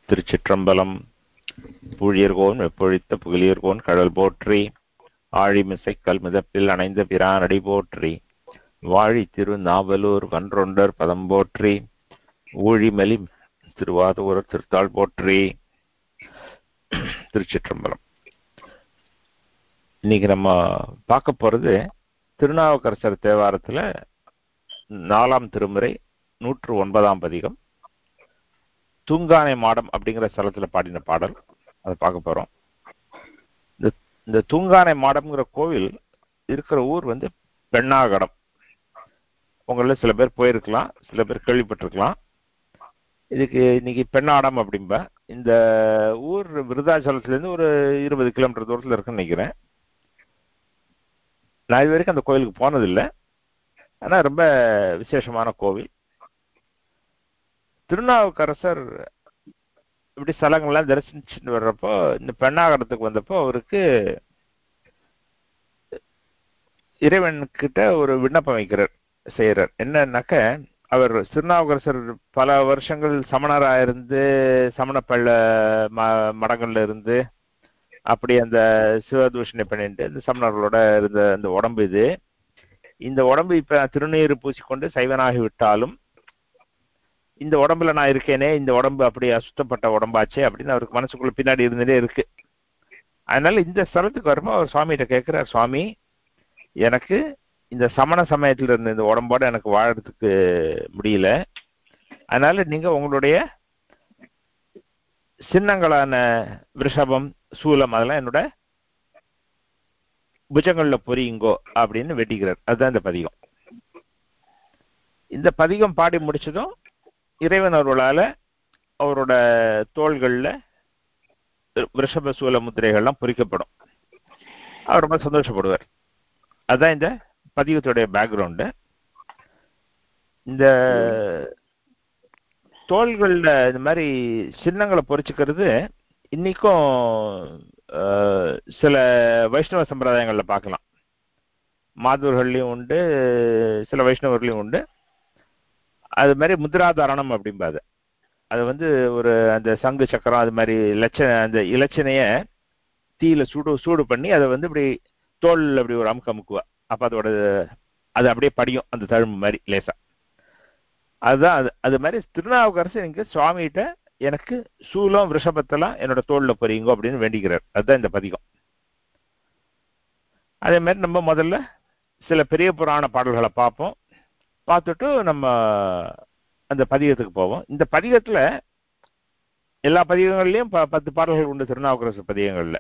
திருச்சிற்றம்பலம் பூழியர்கோன் வெப்பொழித்த புகழியர்கோன் கடல் போற்றி ஆழிமிசை கல்மிதப்பில் அணைந்த பிரானடி போற்றி வாழி திரு நாவலூர் வன்றொண்டர் பதம் போற்றி ஊழிமலி திருவாதூர் திருத்தாள் போற்றி திருச்சிற்றம்பலம் இன்னைக்கு நம்ம பார்க்க போறது திருநாவுக்கரசர் தேவாரத்துல நாலாம் திருமுறை நூற்று ஒன்பதாம் பதிகம் தூங்கானை மாடம் அப்படிங்கிற ஸ்தலத்துல பாடின பாடல் அதை பார்க்க போறோம் இந்த இந்த தூங்கானை மாடம்ங்கிற கோவில் இருக்கிற ஊர் வந்து பெண்ணாகடம் உங்கள சில பேர் போயிருக்கலாம் சில பேர் கேள்விப்பட்டிருக்கலாம் இதுக்கு இன்னைக்கு பெண்ணாடம் அப்படிம்ப இந்த ஊர் விருதாச்சலத்துலேருந்து ஒரு இருபது கிலோமீட்டர் தூரத்தில் இருக்குன்னு நினைக்கிறேன் நான் இது வரைக்கும் அந்த கோயிலுக்கு போனதில்லை ஆனால் ரொம்ப விசேஷமான கோவில் திருநாவுக்கரசர் இப்படி ஸ்தலங்கள்லாம் தரிசிச்சுட்டு வர்றப்போ இந்த பெண்ணாகரத்துக்கு வந்தப்போ அவருக்கு இறைவன்கிட்ட ஒரு விண்ணப்பம் வைக்கிறார் செய்கிறார் என்னன்னாக்க அவர் திருநாவுக்கரசர் பல வருஷங்கள் சமணராக இருந்து சமண பள்ள ம மடங்கள்ல இருந்து அப்படி அந்த சிவதூஷணை பண்ணிட்டு இந்த சமணர்களோட இருந்த அந்த உடம்பு இது இந்த உடம்பு இப்ப திருநீர் பூசிக்கொண்டு சைவனாகி விட்டாலும் இந்த உடம்புல நான் இருக்கேனே இந்த உடம்பு அப்படி அசுத்தப்பட்ட உடம்பாச்சே அப்படின்னு அவருக்கு மனசுக்குள்ள பின்னாடி இருந்துட்டே இருக்கு அதனால இந்த ஸ்தலத்துக்கு வரும்போது அவர் சுவாமிகிட்ட கேட்கிறார் சுவாமி எனக்கு இந்த சமண சமயத்துல இருந்த இந்த உடம்போட எனக்கு வாழறதுக்கு முடியல அதனால நீங்க உங்களுடைய சின்னங்களான விஷபம் சூலம் அதெல்லாம் என்னோட புஜங்கள்ல பொரியுங்கோ அப்படின்னு வெட்டிக்கிறார் அதுதான் இந்த பதிகம் இந்த பதிகம் பாடி முடிச்சதும் இறைவன் அவர்களால அவரோட தோள்கள்ல ரிஷப சூல முத்திரைகள்லாம் பொறிக்கப்படும் அவர் ரொம்ப சந்தோஷப்படுவார் அதுதான் இந்த பதிகத்துடைய பேக்ரவுண்டு இந்த தோள்களில் இந்த மாதிரி சின்னங்களை பொறிச்சுக்கிறது இன்னைக்கும் சில வைஷ்ணவ சம்பிரதாயங்களில் பார்க்கலாம் மாதூர்கள்லையும் உண்டு சில வைஷ்ணவர்களையும் உண்டு அது மாதிரி முத்ராதாரணம் அப்படிம்பாது அது வந்து ஒரு அந்த சங்கு சக்கரம் அது மாதிரி லட்ச அந்த இலச்சனைய தீயில சூடு சூடு பண்ணி அதை வந்து இப்படி தோல் அப்படி ஒரு அமுக்கு அமுக்குவா அப்போ அதோட அது அப்படியே படியும் அந்த தழும்பு மாதிரி லேசா அதுதான் அது அது மாதிரி திருநாவுக்கரசு இங்க சுவாமிகிட்ட எனக்கு சூலம் விஷபத்தெல்லாம் என்னோட தோல்ல பொறியுங்கோ அப்படின்னு வேண்டிக்கிறார் அதுதான் இந்த பதிகம் அதே மாதிரி நம்ம முதல்ல சில பெரிய புராண பாடல்களை பார்ப்போம் பார்த்துட்டு நம்ம அந்த பதிகத்துக்கு போவோம் இந்த பதிகத்துல எல்லா பதிகங்கள்லயும் பத்து பாடல்கள் உண்டு திருநாவுக்கரசு பதிகங்கள்ல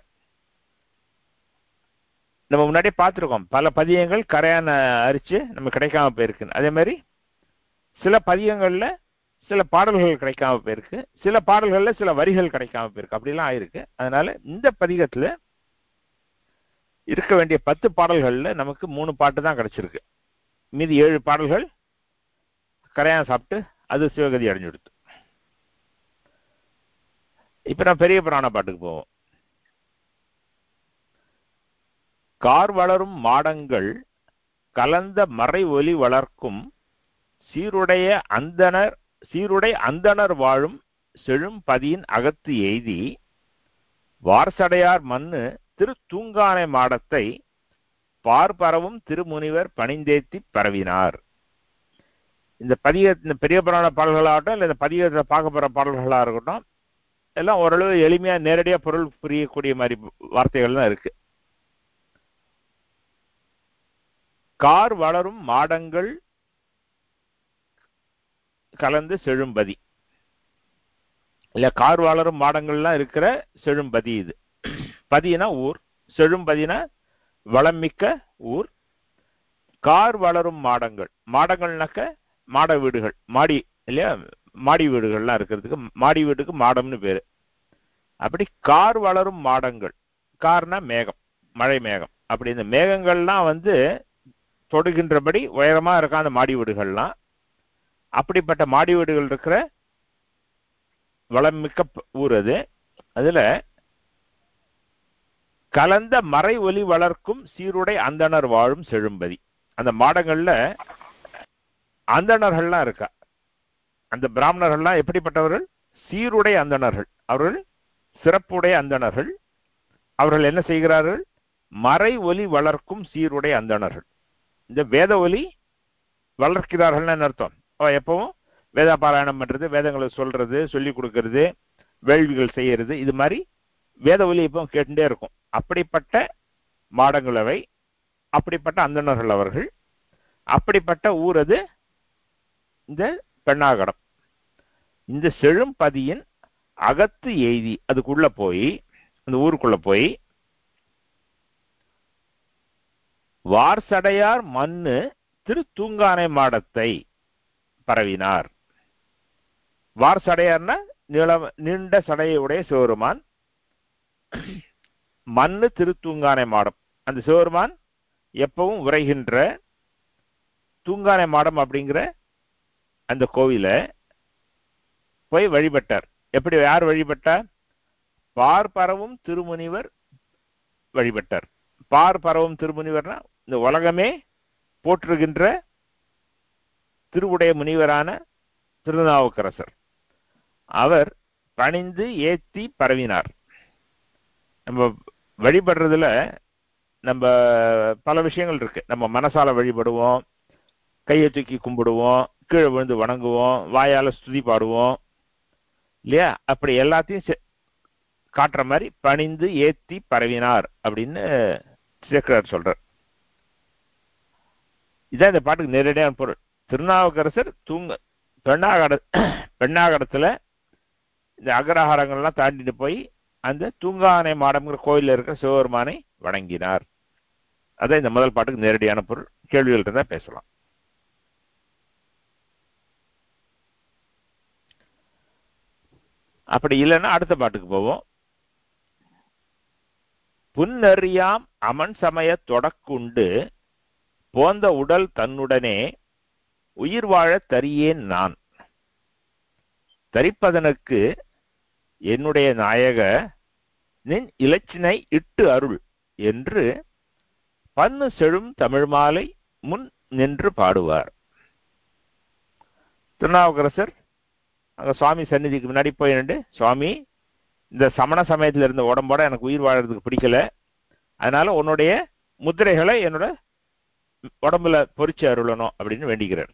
நம்ம முன்னாடியே பார்த்துருக்கோம் பல பதியங்கள் கரையான அரிச்சு நம்ம கிடைக்காம போயிருக்கு அதே மாதிரி சில பதியங்கள்ல சில பாடல்கள் கிடைக்காம போயிருக்கு சில பாடல்கள்ல சில வரிகள் கிடைக்காம போயிருக்கு அப்படிலாம் ஆயிருக்கு அதனால இந்த பதிகத்துல இருக்க வேண்டிய பத்து பாடல்கள்ல நமக்கு மூணு பாட்டு தான் கிடைச்சிருக்கு மீதி ஏழு பாடல்கள் கரையான் சாப்பிட்டு அது சிவகதி அடைஞ்சுடுத்து இப்ப நான் பெரிய புராண பாட்டுக்கு போவோம் கார் வளரும் மாடங்கள் கலந்த மறை ஒலி வளர்க்கும் சீருடைய அந்தனர் சீருடை அந்தனர் வாழும் செழும் பதியின் அகத்து எய்தி வார்சடையார் மண்ணு திரு தூங்கானை மாடத்தை பார்பரவும் திருமுனிவர் பணிந்தேத்தி பரவினார் இந்த பதிக இந்த பெரிய புராண பாடல்களாகட்டும் இல்லை இந்த பதிகத்தை பார்க்க போகிற பாடல்களாக இருக்கட்டும் எல்லாம் ஓரளவு எளிமையாக நேரடியாக பொருள் புரியக்கூடிய மாதிரி வார்த்தைகள் தான் இருக்கு கார் வளரும் மாடங்கள் கலந்து செழும்பதி இல்ல கார் வளரும் மாடங்கள்லாம் இருக்கிற செழும்பதி இது பதினா ஊர் செழும்பதினா வளமிக்க ஊர் கார் வளரும் மாடங்கள் மாடங்கள்னாக்க மாட வீடுகள் மாடி இல்லையா மாடி வீடுகள்லாம் இருக்கிறதுக்கு மாடி வீட்டுக்கு மாடம்னு பேரு அப்படி கார் வளரும் மாடங்கள் கார்னா மேகம் மழை மேகம் அப்படி இந்த மேகங்கள்லாம் வந்து தொடுகின்றபடி உயரமா இருக்க அந்த மாடி வீடுகள்லாம் அப்படிப்பட்ட மாடி வீடுகள் இருக்கிற வளமிக்க ஊர் அது அதுல கலந்த மறை ஒலி வளர்க்கும் சீருடை அந்தனர் வாழும் செழும்பதி அந்த மாடங்கள்ல அந்தணர்கள்லாம் இருக்கா அந்த பிராமணர்கள்லாம் எப்படிப்பட்டவர்கள் சீருடைய அந்தணர்கள் அவர்கள் சிறப்புடைய அந்தணர்கள் அவர்கள் என்ன செய்கிறார்கள் மறை ஒலி வளர்க்கும் சீருடைய அந்தணர்கள் இந்த வேத ஒலி வளர்க்கிறார்கள்னு அர்த்தம் அவ எப்பவும் வேத பாராயணம் பண்றது வேதங்களை சொல்றது சொல்லி கொடுக்கறது வேள்விகள் செய்யறது இது மாதிரி வேத ஒலி இப்போ கேட்டுட்டே இருக்கும் அப்படிப்பட்ட மாடங்கள் அவை அப்படிப்பட்ட அந்தணர்கள் அவர்கள் அப்படிப்பட்ட ஊர் அது இந்த பெண்ணாகடம் இந்த செழும்பதியின் அகத்து எய்தி அதுக்குள்ள போய் அந்த ஊருக்குள்ள போய் வார்சடையார் மண்ணு திரு தூங்கானை மாடத்தை பரவினார் வார்சடையார்னா நீள நீண்ட சடையுடைய சிவருமான் மண்ணு திருத்தூங்கானை மாடம் அந்த சிவருமான் எப்பவும் உரைகின்ற தூங்கானை மாடம் அப்படிங்கிற அந்த கோவில போய் வழிபட்டார் எப்படி யார் வழிபட்டார் பார்பரவும் திருமுனிவர் வழிபட்டார் பார்பரவும் திருமுனிவர்னா இந்த உலகமே போற்றுகின்ற திருவுடைய முனிவரான திருநாவுக்கரசர் அவர் பணிந்து ஏத்தி பரவினார் நம்ம வழிபடுறதுல நம்ம பல விஷயங்கள் இருக்கு நம்ம மனசால வழிபடுவோம் கையை தூக்கி கும்பிடுவோம் கீழே விழுந்து வணங்குவோம் வாயால ஸ்துதி பாடுவோம் இல்லையா அப்படி எல்லாத்தையும் காட்டுற மாதிரி பணிந்து ஏத்தி பரவினார் அப்படின்னு சேக்கரார் சொல்றார் இதான் இந்த பாட்டுக்கு நேரடியான பொருள் திருநாவுக்கரசர் தூங்க பெண்ணாகட பெண்ணாகடத்துல இந்த அகரஹாரங்கள்லாம் தாண்டிட்டு போய் அந்த தூங்கானை மாடம்ங்கிற கோயிலில் இருக்கிற சிவபெருமானை வணங்கினார் அதான் இந்த முதல் பாட்டுக்கு நேரடியான பொருள் கேள்விகள் இருந்தா பேசலாம் அப்படி இல்லைன்னா அடுத்த பாட்டுக்கு போவோம் புன்னறியாம் அமன் சமய தொடக்குண்டு போந்த உடல் தன்னுடனே உயிர் வாழ தரியேன் நான் தரிப்பதனுக்கு என்னுடைய நாயக நின் இலச்சினை இட்டு அருள் என்று பன்னு செழும் தமிழ் மாலை முன் நின்று பாடுவார் திருநாவுக்கரசர் அங்க சுவாமி சந்நிதிக்கு முன்னாடி போய் நின்று சுவாமி இந்த சமண சமயத்தில் இருந்த உடம்போட எனக்கு உயிர் வாழறதுக்கு பிடிக்கல அதனால உன்னுடைய முத்திரைகளை என்னோட உடம்புல பொறிச்சு அருளணும் அப்படின்னு வேண்டிக்கிறார்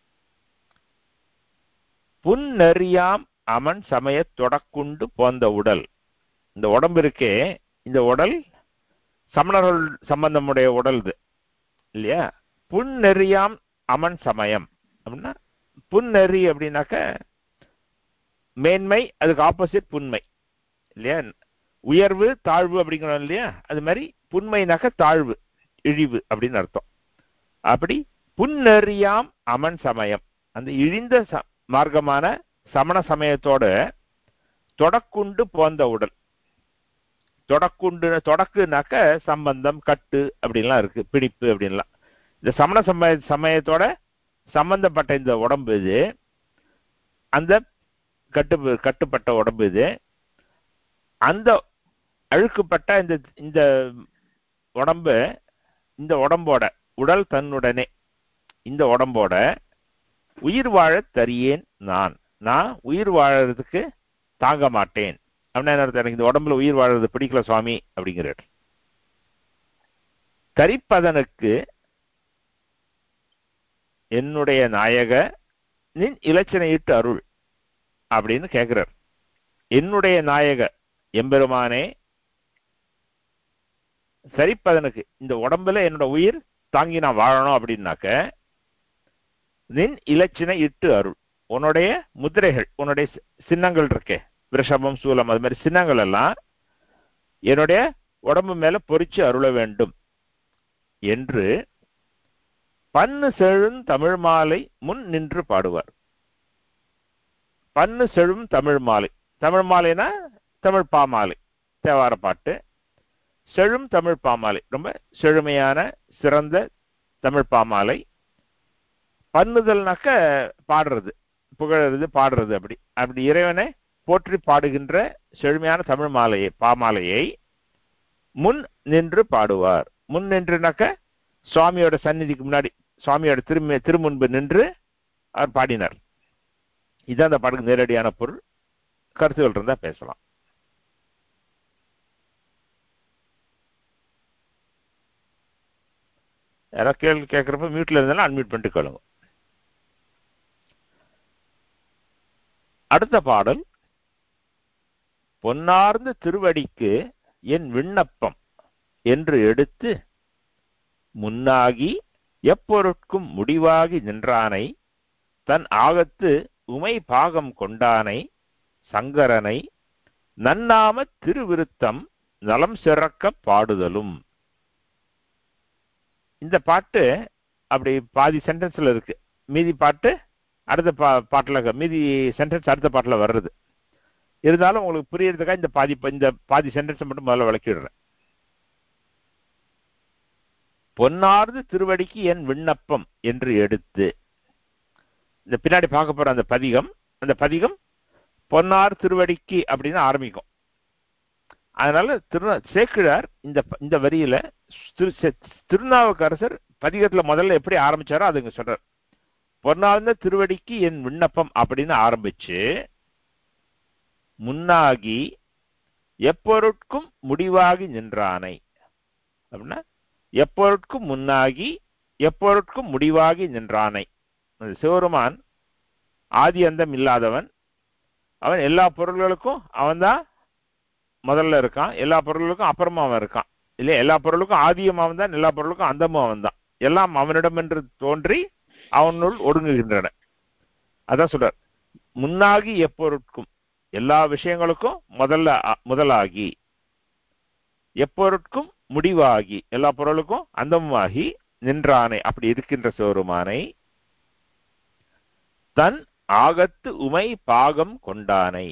புன்னறியாம் அமன் சமய தொடக்குண்டு போந்த உடல் இந்த உடம்பு இருக்கே இந்த உடல் சமணர்கள் சம்பந்தமுடைய உடல் இது இல்லையா புன்னெறியாம் அமன் சமயம் அப்படின்னா புன்னெறி அப்படின்னாக்க மேன்மை அதுக்கு ஆப்போசிட் புண்மை இல்லையா உயர்வு தாழ்வு அப்படிங்கிறோம் இல்லையா அது மாதிரி புண்மைனாக்க தாழ்வு இழிவு அப்படின்னு அர்த்தம் அப்படி புன்னெறியாம் அமன் சமயம் அந்த இழிந்த மார்க்கமான சமண சமயத்தோட தொடக்குண்டு போந்த உடல் தொடக்குண்டு தொடக்குனாக்க சம்பந்தம் கட்டு அப்படின்லாம் இருக்கு பிடிப்பு அப்படின்லாம் இந்த சமண சமய சமயத்தோட சம்பந்தப்பட்ட இந்த உடம்பு இது அந்த கட்டு கட்டுப்பட்ட உடம்பு இது அந்த அழுக்குப்பட்ட இந்த இந்த உடம்பு இந்த உடம்போட உடல் தன்னுடனே இந்த உடம்போட உயிர் வாழ தரியேன் நான் நான் உயிர் வாழறதுக்கு தாங்க மாட்டேன் அப்படின்னா என்ன அர்த்தம் எனக்கு இந்த உடம்புல உயிர் வாழறது பிடிக்கல சுவாமி அப்படிங்கிறார் கரிப்பதனுக்கு என்னுடைய நாயக நின் இலச்சனையிட்டு அருள் அப்படின்னு கேட்கிறார் என்னுடைய நாயக எம்பெருமானே சரிப்பதனுக்கு இந்த உடம்புல என்னோட உயிர் தாங்கி நான் வாழணும் அப்படின்னாக்க நின் இலச்சினை இட்டு அருள் உன்னுடைய முதிரைகள் உன்னுடைய சின்னங்கள் இருக்கே விஷபம் சூலம் அது மாதிரி சின்னங்கள் எல்லாம் என்னுடைய உடம்பு மேல பொறிச்சு அருள வேண்டும் என்று பன்னு செழும் தமிழ் மாலை முன் நின்று பாடுவார் பன்னு செழும் தமிழ் மாலை தமிழ் மாலைனா தமிழ் பாமாலை தேவார பாட்டு செழும் தமிழ் பாமாலை ரொம்ப செழுமையான சிறந்த தமிழ் பாமாலை பண்ணுதல்னாக்க பாடுறது புகழறது பாடுறது அப்படி அப்படி இறைவனை போற்றி பாடுகின்ற செழுமையான தமிழ் மாலையை பாமாலையை முன் நின்று பாடுவார் முன் நின்றுனாக்க சுவாமியோட சந்நிதிக்கு முன்னாடி சுவாமியோட திரும்ப திருமுன்பு நின்று அவர் பாடினார் இதுதான் அந்த பாட்டுக்கு நேரடியான பொருள் கருத்துகள் இருந்தா பேசலாம் யாராவது கேள்வி கேட்குறப்ப மியூட்ல இருந்தாலும் அன்மியூட் பண்ணிட்டு கேளுங்க அடுத்த பாடல் பொன்னார்ந்த திருவடிக்கு என் விண்ணப்பம் என்று எடுத்து முன்னாகி எப்பொருட்கும் முடிவாகி நின்றானை தன் ஆகத்து உமை பாகம் கொண்டானை சங்கரனை நன்னாம திருவிருத்தம் நலம் சிறக்க பாடுதலும் இந்த பாட்டு அப்படி பாதி சென்டென்ஸ்ல இருக்கு மீதி பாட்டு அடுத்த பா பாட்டில் மீதி சென்டென்ஸ் அடுத்த பாட்டில் வர்றது இருந்தாலும் உங்களுக்கு புரியறதுக்காக இந்த பாதி இந்த பாதி சென்டென்ஸை மட்டும் முதல்ல விளக்கிடுறேன் பொன்னார்ந்து திருவடிக்கு என் விண்ணப்பம் என்று எடுத்து இந்த பின்னாடி பார்க்க போற அந்த பதிகம் அந்த பதிகம் பொன்னார் திருவடிக்கு அப்படின்னு ஆரம்பிக்கும் அதனால திரு சேக்கிழார் இந்த இந்த வரியில திருநாவுக்கரசர் பதிகத்துல முதல்ல எப்படி ஆரம்பிச்சாரோ அதுங்க சொல்றார் பொன்னார்ந்த திருவடிக்கு என் விண்ணப்பம் அப்படின்னு ஆரம்பிச்சு முன்னாகி எப்பொருட்கும் முடிவாகி நின்றானை அப்படின்னா எப்பொருட்கும் முன்னாகி எப்பொருட்கும் முடிவாகி நின்றானை சிவருமான் ஆதி அந்தம் இல்லாதவன் அவன் எல்லா பொருள்களுக்கும் அவன்தான் முதல்ல இருக்கான் எல்லா பொருள்களுக்கும் அப்புறமா அவன் இருக்கான் இல்லையா எல்லா பொருளுக்கும் ஆதியும் அவன் தான் எல்லா பொருளுக்கும் அந்தமும் அவன் தான் எல்லாம் அவனிடம் என்று தோன்றி அவனுள் ஒடுங்குகின்றன அதான் சொல்றார் முன்னாகி எப்பொருட்கும் எல்லா விஷயங்களுக்கும் முதல்ல முதலாகி எப்பொருட்கும் முடிவாகி எல்லா பொருளுக்கும் அந்தமாகி நின்றானை அப்படி இருக்கின்ற சிவருமானை தன் ஆகத்து உமை பாகம் கொண்டானை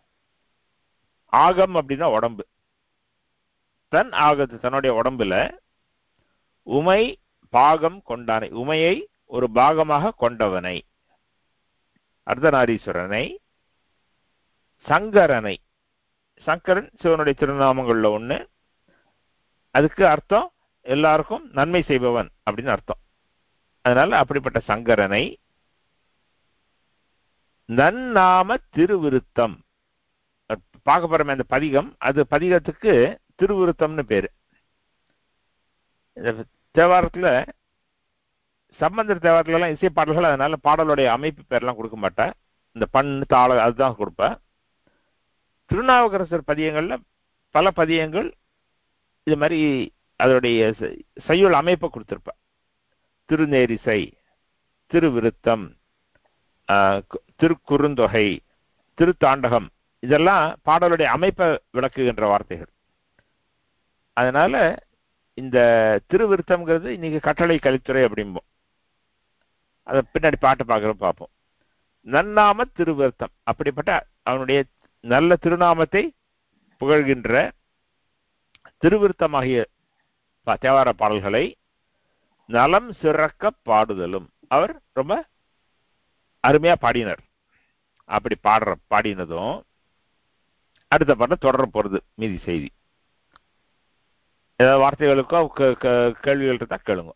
ஆகம் அப்படின்னா உடம்பு தன் ஆகத்து தன்னுடைய உடம்புல உமை பாகம் கொண்டானை உமையை ஒரு பாகமாக கொண்டவனை அர்த்தநாரீஸ்வரனை சங்கரனை சங்கரன் சிவனுடைய திருநாமங்கள்ல ஒண்ணு அதுக்கு அர்த்தம் எல்லாருக்கும் நன்மை செய்பவன் அப்படின்னு அர்த்தம் அதனால அப்படிப்பட்ட சங்கரனை நன்னாம திருவிருத்தம் பார்க்க போறோமே அந்த பதிகம் அது பதிகத்துக்கு திருவிருத்தம்னு பேரு தேவாரத்துல சம்பந்தர் தேவாரத்துல எல்லாம் இசை பாடல்கள் அதனால பாடலுடைய அமைப்பு பேர்லாம் கொடுக்க மாட்டேன் இந்த பண்ணு தாள அதுதான் கொடுப்பேன் திருநாவுக்கரசர் பதியங்கள்ல பல பதியங்கள் இது மாதிரி அதனுடைய செய்யுள் அமைப்பை கொடுத்திருப்பேன் திருநேரிசை திருவிருத்தம் திருக்குறுந்தொகை திருத்தாண்டகம் இதெல்லாம் பாடலுடைய அமைப்பை விளக்குகின்ற வார்த்தைகள் அதனால இந்த திருவிருத்தம்ங்கிறது இன்னைக்கு கட்டளை கலித்துறை அப்படிம்போம் அதை பின்னாடி பாட்டு பார்க்குற பார்ப்போம் நன்னாம திருவிருத்தம் அப்படிப்பட்ட அவனுடைய நல்ல திருநாமத்தை புகழ்கின்ற திருவிருத்தமாகிய தேவார பாடல்களை நலம் சிறக்க பாடுதலும் அவர் ரொம்ப அருமையா பாடினார் அப்படி பாடுற பாடினதும் அடுத்த பாட்டில் தொடர போறது மீதி செய்தி ஏதாவது வார்த்தைகளுக்கோ கேள்விகள் இருந்தா கேளுங்க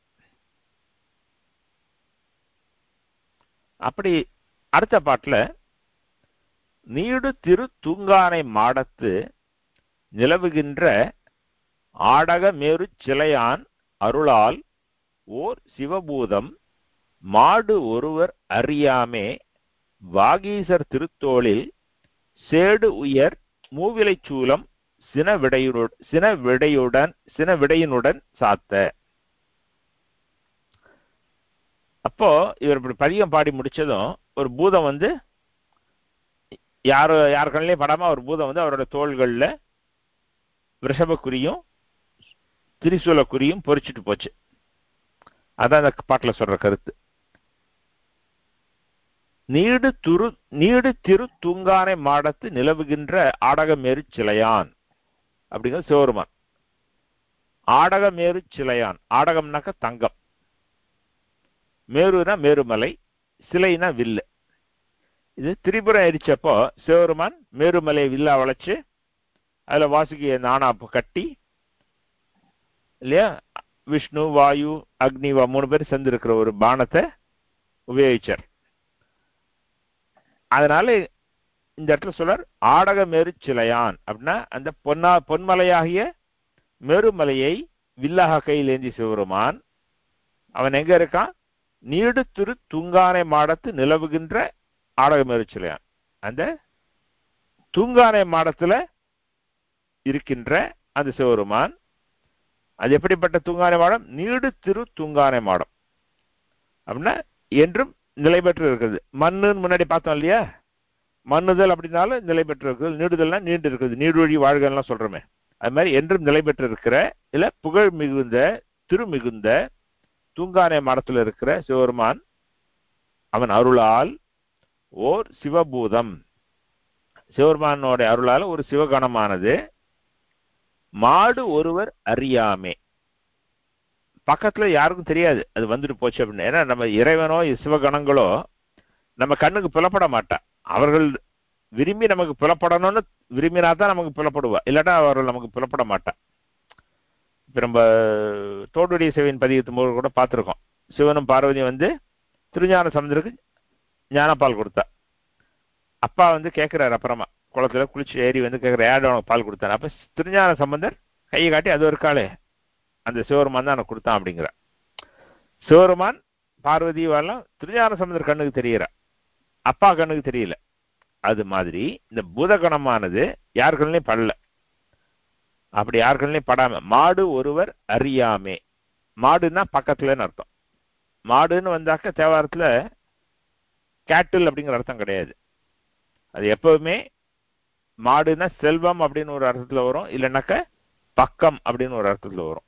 அப்படி அடுத்த பாட்டுல நீடு திரு தூங்கானை மாடத்து நிலவுகின்ற ஆடக மேரு சிலையான் அருளால் ஓர் சிவபூதம் மாடு ஒருவர் அறியாமே வாகீசர் திருத்தோளில் சேடு உயர் மூவிலை சூலம் சினவிடையுடன் சினவிடையுடன் சினவிடையினுடன் சாத்த அப்போ இவர் இப்படி பதிகம் பாடி முடிச்சதும் ஒரு பூதம் வந்து யாரு யார் கண்ணிலையும் படாம ஒரு பூதம் வந்து அவரோட தோள்கள்ல ரிஷபக்குரியும் திரிசூலக்குரியும் பொறிச்சிட்டு போச்சு அதான் அந்த பாட்டில் சொல்ற கருத்து நீடு துரு நீடு திரு தூங்கானை மாடத்து நிலவுகின்ற ஆடகமேரு சிலையான் அப்படிங்கிறது சிவருமான் ஆடகமேரு சிலையான் ஆடகம்னாக்க தங்கம் மேருனா மேருமலை சிலைனா வில்லு இது திரிபுரம் எரிச்சப்போ சிவருமான் மேருமலை வில்லா வளைச்சு அதுல வாசுகிய நானா கட்டி இல்லையா விஷ்ணு வாயு அக்னி மூணு பேர் சேர்ந்திருக்கிற ஒரு பானத்தை உபயோகிச்சார் அதனால இந்த இடத்துல சொல்றார் ஆடக மேரு சிலையான் அப்படின்னா அந்த பொன்னா பொன்மலையாகிய மேருமலையை வில்லாக கையில் ஏந்தி சிவருமான் அவன் எங்க இருக்கான் நீடு திரு துங்கானை மாடத்து நிலவுகின்ற ஆடக மேரு சிலையான் அந்த தூங்கானை மாடத்துல இருக்கின்ற அந்த சிவருமான் அது எப்படிப்பட்ட தூங்கானை மாடம் நீடு திரு தூங்கானை மாடம் அப்படின்னா என்றும் நிலை பெற்று இருக்குது மண்ணுன்னு முன்னாடி பார்த்தோம் இல்லையா மண்ணுதல் அப்படின்னாலும் நிலை பெற்று இருக்குது நீடுதல்னா நீண்டு இருக்குது நீடுவழி வாழ்கள்லாம் சொல்றோமே அது மாதிரி என்றும் நிலை பெற்று இருக்கிற இல்ல புகழ் மிகுந்த திருமிகுந்த தூங்கானை மரத்தில் இருக்கிற சிவருமான் அவன் அருளால் ஓர் சிவபூதம் சிவருமானோட அருளால் ஒரு சிவகணமானது மாடு ஒருவர் அறியாமே பக்கத்துல யாருக்கும் தெரியாது அது வந்துட்டு போச்சு அப்படின்னு ஏன்னா நம்ம இறைவனோ சிவகணங்களோ நம்ம கண்ணுக்கு புலப்பட மாட்டா அவர்கள் விரும்பி நமக்கு புலப்படணும்னு விரும்பினா தான் நமக்கு புலப்படுவா இல்லாட்டா அவர்கள் நமக்கு புலப்பட மாட்டா இப்ப நம்ம தோடுடைய சிவன் பதிகத்து போது கூட பார்த்துருக்கோம் சிவனும் பார்வதியும் வந்து திருஞான சமுதருக்கு ஞானப்பால் கொடுத்தா அப்பா வந்து கேட்கிறாரு அப்புறமா குளத்துல குளிச்சு ஏறி வந்து கேட்கிற ஏட உனக்கு பால் கொடுத்தாரு அப்ப திருஞான சம்பந்தர் கையை காட்டி அது ஒரு காலு அந்த சிவருமான் தான் எனக்கு கொடுத்தான் அப்படிங்கிற சிவருமான் பார்வதி வரலாம் திருஞான சம்பந்தர் கண்ணுக்கு தெரியற அப்பா கண்ணுக்கு தெரியல அது மாதிரி இந்த பூதகணமானது யார் கண்ணிலையும் படல அப்படி யார் கண்ணிலையும் படாம மாடு ஒருவர் அறியாமே மாடுன்னா பக்கத்துலன்னு அர்த்தம் மாடுன்னு வந்தாக்க தேவாரத்துல கேட்டில் அப்படிங்கிற அர்த்தம் கிடையாது அது எப்பவுமே மாடுன்னா செல்வம் அப்படின்னு ஒரு அர்த்தத்துல வரும் இல்லைன்னாக்க பக்கம் அப்படின்னு ஒரு அர்த்தத்துல வரும்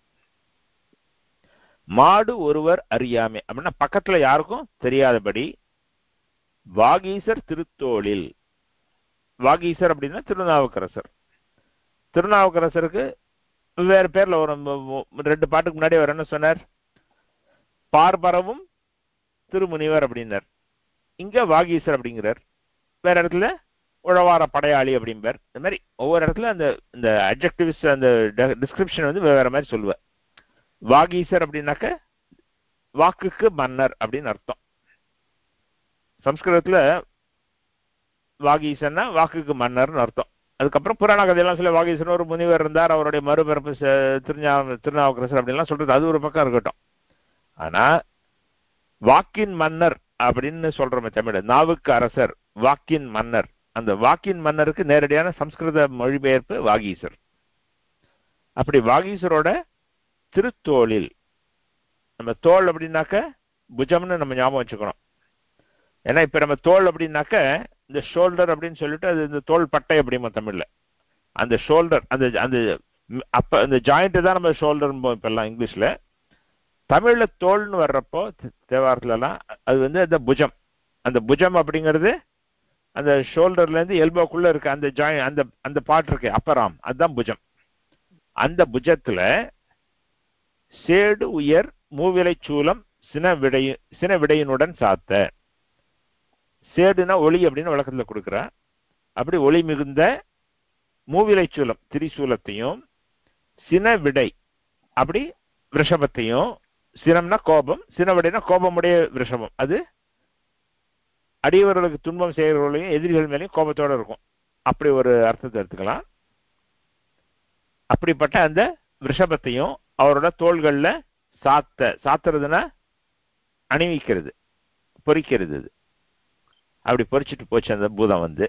மாடு ஒருவர் அறியாமே அப்படின்னா பக்கத்துல யாருக்கும் தெரியாதபடி வாகீசர் திருத்தோளில் வாகீசர் அப்படின்னா திருநாவுக்கரசர் திருநாவுக்கரசருக்கு வேறு பேர்ல ஒரு ரெண்டு பாட்டுக்கு முன்னாடி அவர் என்ன சொன்னார் பார்பரவும் திருமுனிவர் அப்படின்னார் இங்க வாகீசர் அப்படிங்கிறார் வேற இடத்துல உழவார படையாளி அப்படிம்பார் இந்த மாதிரி ஒவ்வொரு இடத்துல அந்த இந்த அப்ஜெக்டிவ்ஸ் அந்த டிஸ்கிரிப்ஷன் வந்து வேற மாதிரி சொல்லுவார் வாகீசர் அப்படின்னாக்க வாக்குக்கு மன்னர் அப்படின்னு அர்த்தம் சம்ஸ்கிருதத்துல வாகீசன்னா வாக்குக்கு மன்னர்னு அர்த்தம் அதுக்கப்புறம் புராண கதையெல்லாம் சொல்ல வாகீசன் ஒரு முனிவர் இருந்தார் அவருடைய மறுபிறப்பு திருஞா திருநாவுக்கரசர் அப்படின்லாம் சொல்றது அது ஒரு பக்கம் இருக்கட்டும் ஆனா வாக்கின் மன்னர் அப்படின்னு சொல்றோமே தமிழ் நாவுக்கு அரசர் வாக்கின் மன்னர் அந்த வாக்கின் மன்னருக்கு நேரடியான சம்ஸ்கிருத மொழிபெயர்ப்பு வாகீசர் அப்படி வாகீசரோட திருத்தோளில் நம்ம தோல் அப்படின்னாக்க புஜம்னு நம்ம ஞாபகம் வச்சுக்கணும் ஏன்னா இப்ப நம்ம தோல் அப்படின்னாக்க இந்த ஷோல்டர் அப்படின்னு சொல்லிட்டு அது இந்த தோல் பட்டை அப்படிமா தமிழ்ல அந்த ஷோல்டர் அந்த அந்த அப்ப அந்த ஜாயிண்ட் தான் நம்ம ஷோல்டர் இப்ப எல்லாம் இங்கிலீஷ்ல தமிழ்ல தோல்னு வர்றப்போ தேவாரத்துல எல்லாம் அது வந்து அந்த புஜம் அந்த புஜம் அப்படிங்கிறது அந்த ஷோல்டர்ல இருந்து எல்போக்குள்ள இருக்க அந்த ஜாயின் அந்த அந்த பாட்டு இருக்கு அப்பராம் அதுதான் புஜம் அந்த புஜத்துல சேடு உயர் மூவிலை சூலம் சின விடைய சின விடையினுடன் சாத்த சேடுனா ஒளி அப்படின்னு விளக்கத்துல கொடுக்குறா அப்படி ஒளி மிகுந்த மூவிலை சூலம் திரிசூலத்தையும் சின விடை அப்படி விஷபத்தையும் சினம்னா கோபம் சினவிடைனா கோபமுடைய விஷபம் அது அடியவர்களுக்கு துன்பம் செய்கிறவர்களையும் எதிரிகள் மேலேயும் கோபத்தோட இருக்கும் அப்படி ஒரு அர்த்தத்தை எடுத்துக்கலாம் அப்படிப்பட்ட அந்த விஷபத்தையும் அவரோட தோள்கள்ல சாத்த சாத்துறதுன்னா அணிவிக்கிறது பொறிக்கிறது அது அப்படி பொறிச்சிட்டு போச்சு அந்த பூதம் வந்து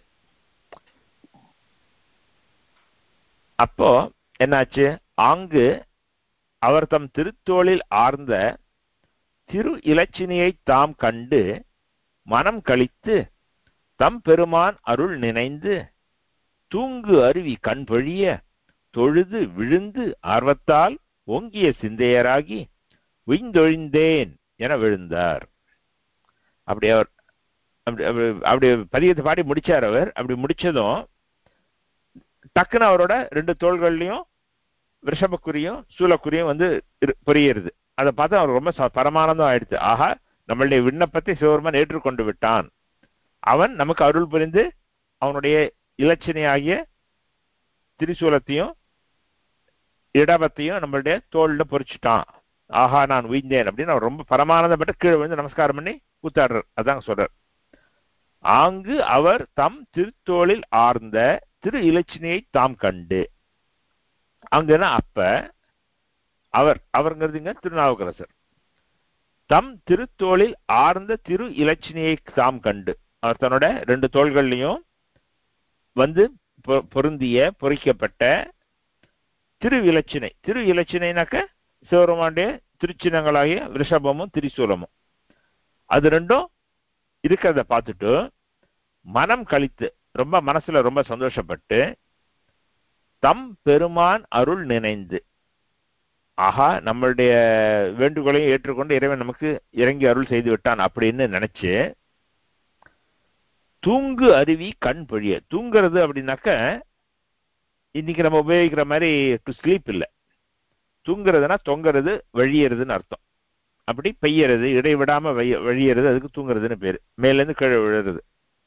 அப்போ என்னாச்சு அங்கு அவர் தம் திருத்தோளில் ஆர்ந்த திரு இலச்சினியை தாம் கண்டு மனம் கழித்து தம் பெருமான் அருள் நினைந்து தூங்கு அருவி கண் பொழிய தொழுது விழுந்து ஆர்வத்தால் ஓங்கிய சிந்தையராகி உய்ந்தொழிந்தேன் என விழுந்தார் அப்படி அவர் அப்படி அப்படி பதியத்தை பாடி முடிச்சார் அவர் அப்படி முடிச்சதும் டக்குன்னு அவரோட ரெண்டு தோள்கள்லையும் விஷபக்குரியும் சூலக்குரியும் வந்து புரியுறது அதை பார்த்து அவர் ரொம்ப பரமானந்தம் ஆயிடுச்சு ஆஹா நம்மளுடைய விண்ணப்பத்தை சிவருமன் ஏற்றுக்கொண்டு விட்டான் அவன் நமக்கு அருள் புரிந்து அவனுடைய இலச்சினையாகிய திரிசூலத்தையும் இடபத்தையும் நம்மளுடைய தோல்ல பொறிச்சிட்டான் ஆஹா நான் உயிர்ந்தேன் அப்படின்னு அவர் ரொம்ப பரமானந்தப்பட்டு கீழே வந்து நமஸ்காரம் பண்ணி கூத்தாடுறார் அதாங்க சொல்றார் ஆங்கு அவர் தம் திருத்தோளில் ஆர்ந்த திரு இலச்சினையை தாம் கண்டு அங்கன்னா அப்ப அவர் அவருங்கிறதுங்க திருநாவுக்கரசர் தம் திருத்தோளில் ஆர்ந்த திரு இலச்சினையை தாம் கண்டு அவர் தன்னோட ரெண்டு தோள்கள்லையும் வந்து பொ- பொருந்திய பொறிக்கப்பட்ட திரு இலச்சினை திரு இலச்சினைனாக்க சிவருமாண்டிய திருச்சினங்களாகிய ரிஷபமும் திரிசூலமும் அது ரெண்டும் இருக்கிறத பார்த்துட்டு மனம் கழித்து ரொம்ப மனசுல ரொம்ப சந்தோஷப்பட்டு தம் பெருமான் அருள் நினைந்து ஆஹா நம்மளுடைய வேண்டுகோளையும் ஏற்றுக்கொண்டு இறைவன் நமக்கு இறங்கி அருள் செய்து விட்டான் அப்படின்னு நினைச்சு தூங்கு அருவி கண் பொழிய தூங்குறது அப்படின்னாக்க இன்னைக்கு நம்ம உபயோகிக்கிற மாதிரி டு ஸ்லீப் இல்லை தூங்குறதுன்னா தொங்குறது வழியறதுன்னு அர்த்தம் அப்படி பெய்யறது இடைவிடாம வழி- வழியறது அதுக்கு தூங்குறதுன்னு பேரு மேல இருந்து கீழே விழுறது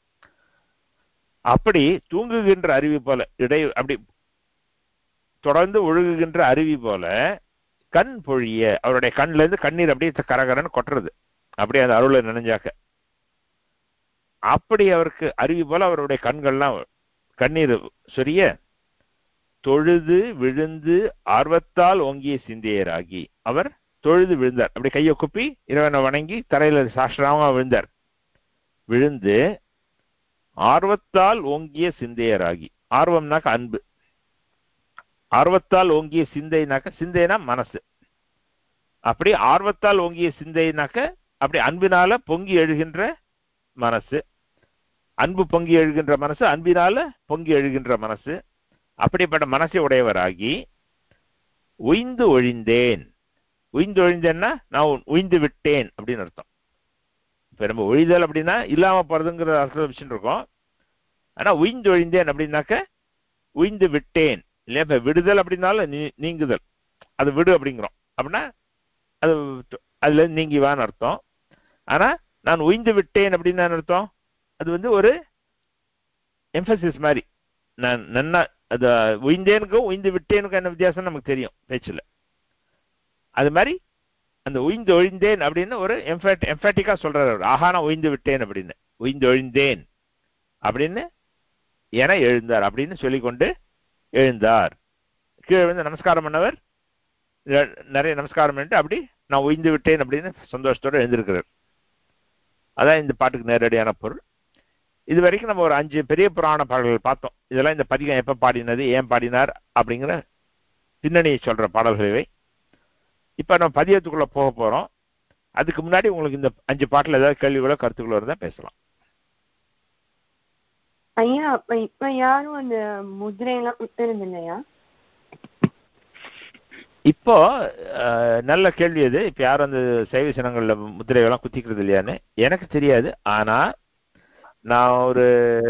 அப்படி தூங்குகின்ற அருவி போல இடை அப்படி தொடர்ந்து ஒழுகுகின்ற அருவி போல கண் பொழிய அவருடைய கண்ணுல இருந்து கண்ணீர் அப்படியே கரகரன்னு கொட்டுறது அப்படியே அந்த அருளை நினைஞ்சாக்க அப்படி அவருக்கு அருவி போல அவருடைய கண்கள்லாம் கண்ணீர் சொரிய தொழுது விழுந்து ஆர்வத்தால் ஓங்கிய சிந்தையராகி அவர் தொழுது விழுந்தார் அப்படி கையை குப்பி இறைவனை வணங்கி தரையில சாஷ்டிராமா விழுந்தார் விழுந்து ஆர்வத்தால் ஓங்கிய சிந்தையராகி ஆர்வம்னாக்க அன்பு ஆர்வத்தால் ஓங்கிய சிந்தைனாக்க சிந்தைனா மனசு அப்படி ஆர்வத்தால் ஓங்கிய சிந்தைனாக்க அப்படி அன்பினால பொங்கி எழுகின்ற மனசு அன்பு பொங்கி எழுகின்ற மனசு அன்பினால பொங்கி எழுகின்ற மனசு அப்படிப்பட்ட மனசை உடையவராகி உய்ந்து ஒழிந்தேன் உய்ந்து ஒழிந்தேன்னா நான் உ- உய்ந்து விட்டேன் அப்படின்னு அர்த்தம் இப்ப நம்ம ஒழிதல் அப்படின்னா இல்லாம போறதுங்கிற அர்த்தம் வச்சுட்டு இருக்கோம் ஆனா உய்ந்து ஒழிந்தேன் அப்படின்னாக்க உய்ந்து விட்டேன் இல்லையா இப்ப விடுதல் அப்படின்னாலும் நீ- நீங்குதல் அது விடு அப்படிங்கிறோம் அப்படின்னா அது து- அதுல இருந்து நீங்கி வான்னு அர்த்தம் ஆனா நான் உய்ந்து விட்டேன் அப்படின்னு என்ன அர்த்தம் அது வந்து ஒரு எம்பசிஸ் மாதிரி நான் நன்னா அது உய்ந்தேனுக்கும் உய்ந்து விட்டேனுக்கும் என்ன வித்தியாசம் நமக்கு தெரியும் பேச்சுல அது மாதிரி அந்த உய்ந்து ஒழிந்தேன் அப்படின்னு ஒரு எம்பேட்டிக்கா சொல்றாரு அவர். ஆஹா நான் உய்ந்து விட்டேன் அப்படின்னு உய்ந்து ஒழிந்தேன் அப்படின்னு என எழுந்தார் அப்படின்னு சொல்லிக்கொண்டு எழுந்தார் கீழே வந்து நமஸ்காரம் பண்ணவர் ந- நிறைய நமஸ்காரம் பண்ணிட்டு அப்படி நான் உய்ந்து விட்டேன் அப்படின்னு சந்தோஷத்தோட எழுந்திருக்கிறார் அதான் இந்த பாட்டுக்கு நேரடியான பொருள் இது வரைக்கும் நம்ம ஒரு அஞ்சு பெரிய புராண பாடல்கள் பார்த்தோம் இதெல்லாம் இந்த பதிகம் எப்ப பாடினது ஏன் பாடினார் அப்படிங்கிற பின்னணியை சொல்ற பாடல்கள் இவை இப்ப நம்ம பதியத்துக்குள்ள போக போறோம் அதுக்கு முன்னாடி உங்களுக்கு இந்த அஞ்சு பாட்டுல ஏதாவது கேள்விகளோ கருத்துக்களோ இருந்தா பேசலாம் ஐயா அப்ப இப்ப யாரும் அந்த முதிரையெல்லாம் குத்துறது இல்லையா இப்போ அஹ், நல்ல கேள்வி அது இப்ப யாரும் அந்த சைவ சினங்கள்ல முத்திரைகள்லாம் குத்திக்கிறது இல்லையான்னு எனக்கு தெரியாது ஆனா நான் ஒரு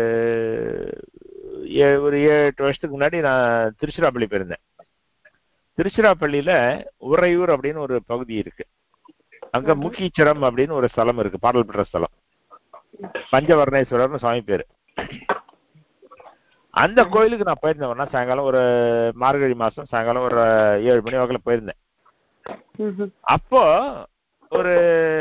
ஏ- ஒரு ஏழு எட்டு வருஷத்துக்கு முன்னாடி நான் திருச்சிராப்பள்ளி போயிருந்தேன் திருச்சிராப்பள்ளியில உறையூர் அப்படின்னு ஒரு பகுதி இருக்கு அங்க முக்கீச்சரம் அப்படின்னு ஒரு ஸ்தலம் இருக்கு பாடல் பெற்ற ஸ்தலம் பஞ்சவர்ணேஸ்வரர்னு சுவாமி பேரு அந்த கோயிலுக்கு நான் போயிருந்தேன் சாயங்காலம் ஒரு மார்கழி மாசம் சாயங்காலம் ஒரு ஏழு மணி வாக்கில் போயிருந்தேன் ம்ஹும். அப்போ ஒரு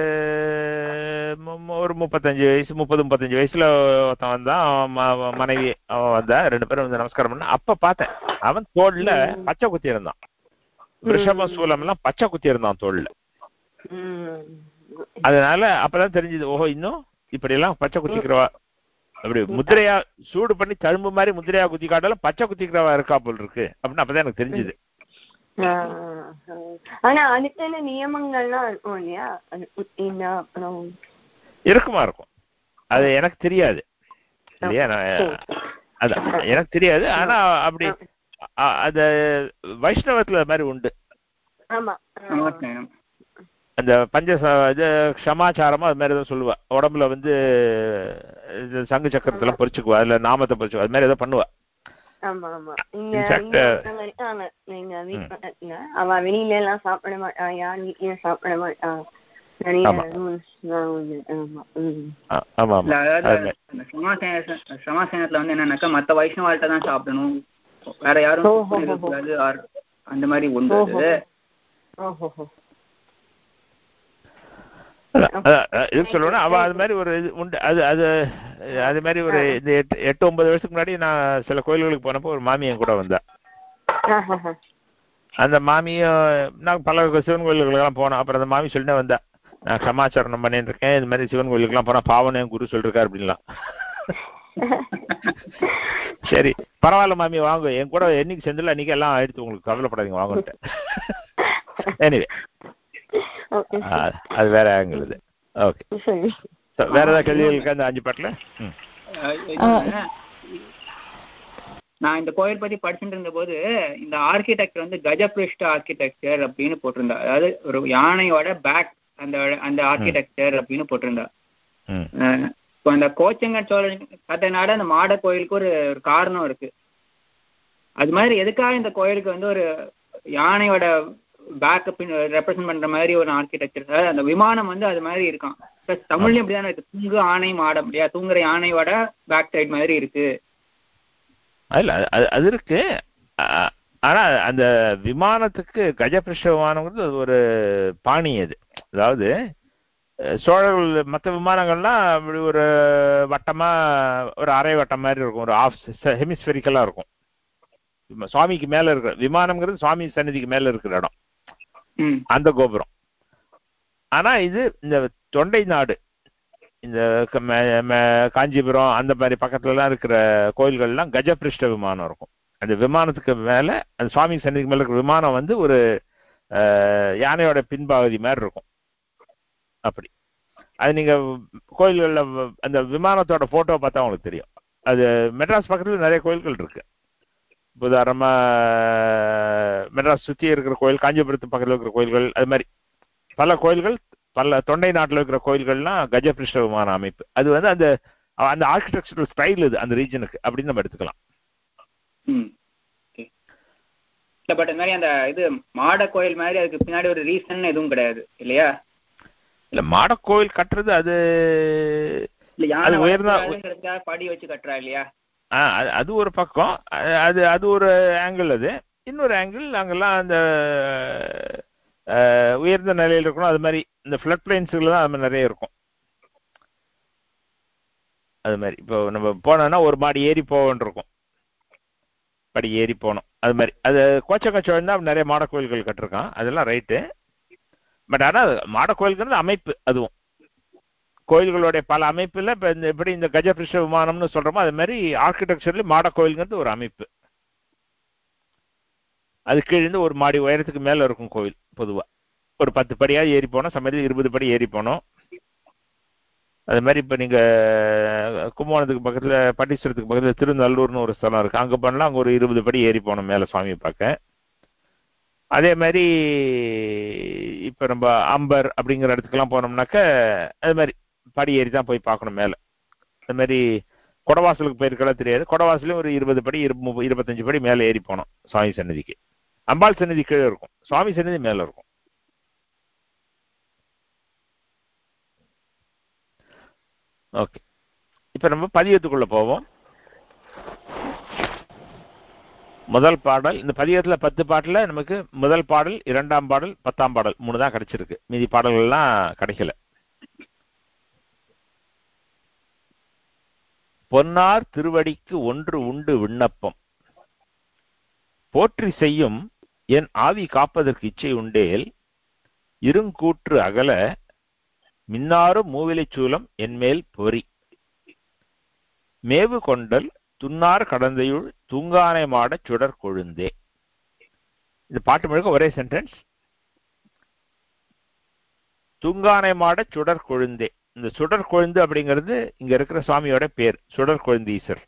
மு- மு- ஒரு முப்பத்தஞ்சு வயசு முப்பது முப்பத்தஞ்சு வயசுல ஒருத்தன் வந்தான் அவன் ம- மனைவி அவன் வந்தா ரெண்டு பேரும் வந்து நமஸ்காரம் பண்ண அப்ப பார்த்தேன் அவன் தோல்ல ம். பச்சை குத்தி இருந்தான் ரிஷப சூலம் எல்லாம் பச்சை குத்தி இருந்தான் தோல்ல ம். அதனால அப்பதான் தெரிஞ்சது ஓஹோ இன்னும் இப்படி எல்லாம் பச்சை குத்திக்கிறவா அப்படி முத்திரையா சூடு பண்ணி தழும்பு மாதிரி முத்திரையா குத்தி காட்டாலும் பச்சை குத்திக்கிறவா இருக்கா போல் இருக்கு அப்படின்னு அப்பதான் எனக்கு தெரிஞ்சது ஆ, ஆ. ஆனா அதுக்கான நியமங்கள்லாம் இருக்கும் இல்லையா அது குத்தினா அப்புறம் இருக்குமா இருக்கும் அது எனக்கு தெரியாது இல்லையா நான் அதான் எனக்கு தெரியாது ஆனா அப்படி அ- அது வைஷ்ணவத்துல அது மாதிரி உண்டு ஆமா ஆ. சமாச்சாரம் அந்த பஞ்ச ச- இது க்ஷமாச்சாரமா அது மாதிரி ஏதோ சொல்லுவா உடம்புல வந்து இது சங்கு சக்கரத்துல பொறிச்சுக்குவா அதுல நாமத்தை பொறிச்சுக்குவா அது மாதிரி ஏதோ பண்ணுவா ஆமா ஆமா இங்க In fact, இங்க uh, ஒருத்தவங்க இருக்காங்க எங்க வீட்டு பக்கத்துல அவ வெளியில எல்லாம் சாப்பிட மாட்டா யார் வீட்லயும் சாப்பிட மாட்டா நிறைய ஆமா. ரூல்ஸ் எல்லாம் உண்டு ஆமா ம். ஆ- ஆமா இல்ல ஆமா அது அதாவது மாதிரி. அந்த சமாசேன சமாசேனத்துல வந்து என்னன்னாக்கா மத்த வைஷ்ணவாள்கிட்ட தான் சாப்பிடணும் வேற யாரும் ஓஹோ. cook பண்ணி இருக்கக்கூடாது or அந்த மாதிரி உண்டு ஓஹோ. அது. ஓஹோஹோ. அதான், அதான், அதான், எதுக்கு சொல்லணும்னா அவ அது மாதிரி ஒரு இது உண்டு அது அது அது மாதிரி ஒரு இந்த எட்டு எட்டு ஒன்பது வருஷத்துக்கு முன்னாடி நான் சில கோயில்களுக்கு போனப்போ ஒரு மாமி என் கூட வந்தா ஆஹாஹா. அந்த மாமியும் நான் பல சிவன் கோயிலுக்கெல்லாம் போனோம் அப்புறம் அந்த மாமி சொல்லிட்டே வந்தா நான் சமாச்சாரம் பண்ணிட்டு இருக்கேன் இது மாதிரி சிவன் கோயிலுக்குலாம் போனா பாவம் என் குரு சொல்லிருக்காரு அப்படின்லாம் சரி பரவாயில்ல மாமி வாங்க என் கூட என்னைக்கு செந்தில் அன்னைக்கு எல்லாம் ஆயிடுத்து உங்களுக்கு கவலைப்படாதீங்க வாங்கன்ட்டு எனிவே ஓகே அது வேற ஆங்கிள் இது ஓகே சரி வேற ஏதாவது கேள்விகள் இருக்கா இந்த அஞ்சு பாட்டில் ம் அஹ் இது நான் இந்த கோயில் பத்தி படிச்சுட்டு இருந்த போது இந்த ஆர்கிடெக்ட் வந்து கஜபிருஷ்ட ஆர்கிடெக்சர் அப்படின்னு போட்டிருந்தா அதாவது ஒரு யானையோட பேக் அந்த அந்த ஆர்கிடெக்சர் அப்படின்னு போட்டிருந்தா ம் அஹ் இப்போ அந்த கோச்சங்கன் சோழன் கதைனால அந்த மாட கோயிலுக்கு ஒரு ஒரு காரணம் இருக்கு அது மாதிரி எதுக்காக இந்த கோயிலுக்கு வந்து ஒரு யானையோட பேக்கப் ரெப்ரசென்ட் பண்ற மாதிரி ஒரு ஆர்கிடெக்சர் அந்த விமானம் வந்து அது மாதிரி இருக்கான் ப்ளஸ் தமிழ்லயும் அப்படிதானே இருக்கு தூங்கு ஆணை மாடம் இல்லையா தூங்குற யானையோட பேக் சைடு மாதிரி இருக்கு இல்ல அது- அது அது இருக்கு ஆ- ஆனா அந்த விமானத்துக்கு கஜபிரஷ விமானங்கிறது அது ஒரு பாணி அது அதாவது அஹ், சோழர்கள் மற்ற விமானங்கள்லாம் அப்படி ஒரு வட்டமா ஒரு அரை வட்டம் மாதிரி இருக்கும் ஒரு ஆஃப் ஹெமிஸ்பெரிக்கலா இருக்கும் விம- சுவாமிக்கு மேல இருக்கிற விமானம்ங்கிறது சுவாமி சன்னதிக்கு மேல இருக்கிற இடம் ம் அந்த கோபுரம் ஆனா இது இந்த தொண்டை நாடு இந்த க- ம- ம- காஞ்சிபுரம் அந்த மாதிரி பக்கத்துலலாம் இருக்கிற கோயில்கள்லாம் கஜபிருஷ்ட விமானம் இருக்கும் அந்த விமானத்துக்கு மேல அந்த சுவாமி சன்னதிக்கு மேல இருக்கிற விமானம் வந்து ஒரு அஹ், யானையோட பின்பகுதி மாதிரி இருக்கும் அப்படி அது நீங்க கோயில்கள்ல வ- அந்த விமானத்தோட போட்டோ பார்த்தா உங்களுக்கு தெரியும் அது மெட்ராஸ் பக்கத்துல நிறைய கோயில்கள் இருக்கு உதாரணமா மெட்ராஸ் சுத்தி இருக்கிற கோயில் காஞ்சிபுரத்து பக்கத்துல இருக்கிற கோயில்கள் அது மாதிரி பல கோயில்கள் பல தொண்டை நாட்டுல இருக்கிற கோயில்கள்லாம் கஜபிருஷ்ட விமான அமைப்பு அது வந்து அந்த அந்த ஆர்கிடெக்சரல் ஸ்டைல் இது அந்த ரீஜனுக்கு அப்படின்னு நம்ம எடுத்துக்கலாம் ம் ஓகே இல்லை பட் இந்த மாதிரி அந்த இது மாட கோயில் மாதிரி அதுக்கு பின்னாடி ஒரு ரீசன் எதுவும் கிடையாது இல்லையா இல்ல மாட கோயில் கட்டுறது அது இல்ல அது யானை உயர்ந்தா- வளர்க்கறதுக்காக படி வச்சு கட்டுறா இல்லையா ஆ, அது- அது ஒரு பக்கம் அது- அது அது ஒரு ஆங்கிள் அது இன்னொரு ஆங்கிள் அங்கெல்லாம் அந்த அஹ், உயர்ந்த நிலையில் இருக்கணும் அது மாதிரி இந்த ஃப்ளட் பிளைன்ஸுல தான் அது மாதிரி நிறைய இருக்கும் அது மாதிரி இப்போ நம்ம போனோம்னா ஒரு மாடி ஏறி போவோன்னு இருக்கும் படி ஏறி போனோம் அது மாதிரி அது கோச்சக்கச்சோழன் தான் நிறைய மாட கோயில்கள் கட்டிருக்கான் அதெல்லாம் ரைட்டு பட் ஆனால் மாட கோயில்ங்கிறது அமைப்பு அதுவும் கோயில்களுடைய பல அமைப்புல இப்ப இந்த எப்படி இந்த கஜபிருஷ்ட விமானம்னு சொல்றோமோ அது மாதிரி ஆர்கிடெக்சர்ல மாட கோயில்ங்கிறது ஒரு அமைப்பு அது கீழிருந்து ஒரு மாடி உயரத்துக்கு மேல இருக்கும் கோவில் பொதுவா ஒரு பத்து படியா ஏறி போனோம் சமயத்தில் இருபது படி ஏறி போனோம் அது மாதிரி இப்ப நீங்க கும்பகோணத்துக்கு பக்கத்துல பட்டீஸ்வரத்துக்கு பக்கத்துல திருநல்லூர்னு ஒரு ஸ்தலம் இருக்கு அங்க பண்ணலாம் அங்க ஒரு இருபது படி ஏறி போனோம் மேல சுவாமியை பார்க்க அதே மாதிரி இப்ப நம்ம அம்பர் அப்படிங்கிற இடத்துக்கெல்லாம் போனோம்னாக்க அது மாதிரி படி ஏறி தான் போய் பார்க்கணும் மேலே அது மாதிரி கொடவாசலுக்கு போயிருக்கலாம் தெரியாது கொடவாசலையும் ஒரு இருபது படி இரு முப்ப- இருபத்தஞ்சு படி மேலே ஏறி போனோம் சுவாமி சன்னதிக்கு அம்பாள் சன்னதி கீழே இருக்கும் சுவாமி சன்னதி மேலே இருக்கும் ஓகே இப்போ நம்ம பதியத்துக்குள்ள போவோம் முதல் பாடல் இந்த பதியத்துல பத்து பாட்டுல நமக்கு முதல் பாடல் இரண்டாம் பாடல் பத்தாம் பாடல் மூணு தான் கிடைச்சிருக்கு மீதி பாடல்கள்லாம் கிடைக்கல பொன்னார் திருவடிக்கு ஒன்று உண்டு விண்ணப்பம் போற்றி செய்யும் என் ஆவி காப்பதற்கு இச்சை உண்டேல் இருங்கூற்று அகல மின்னாரும் மூவிலைச் சூலம் என்மேல் பொறி மேவு கொண்டல் துன்னார் கடந்தையுள் தூங்கானை மாடச் சுடர் கொழுந்தே இந்த பாட்டு முழுக்க ஒரே சென்டென்ஸ் தூங்கானை மாடச் சுடர் கொழுந்தே இந்த சுடர் கொழுந்து அப்படிங்கிறது இங்க இருக்கிற சுவாமியோட பேர் சுடர் கொழுந்தீசர்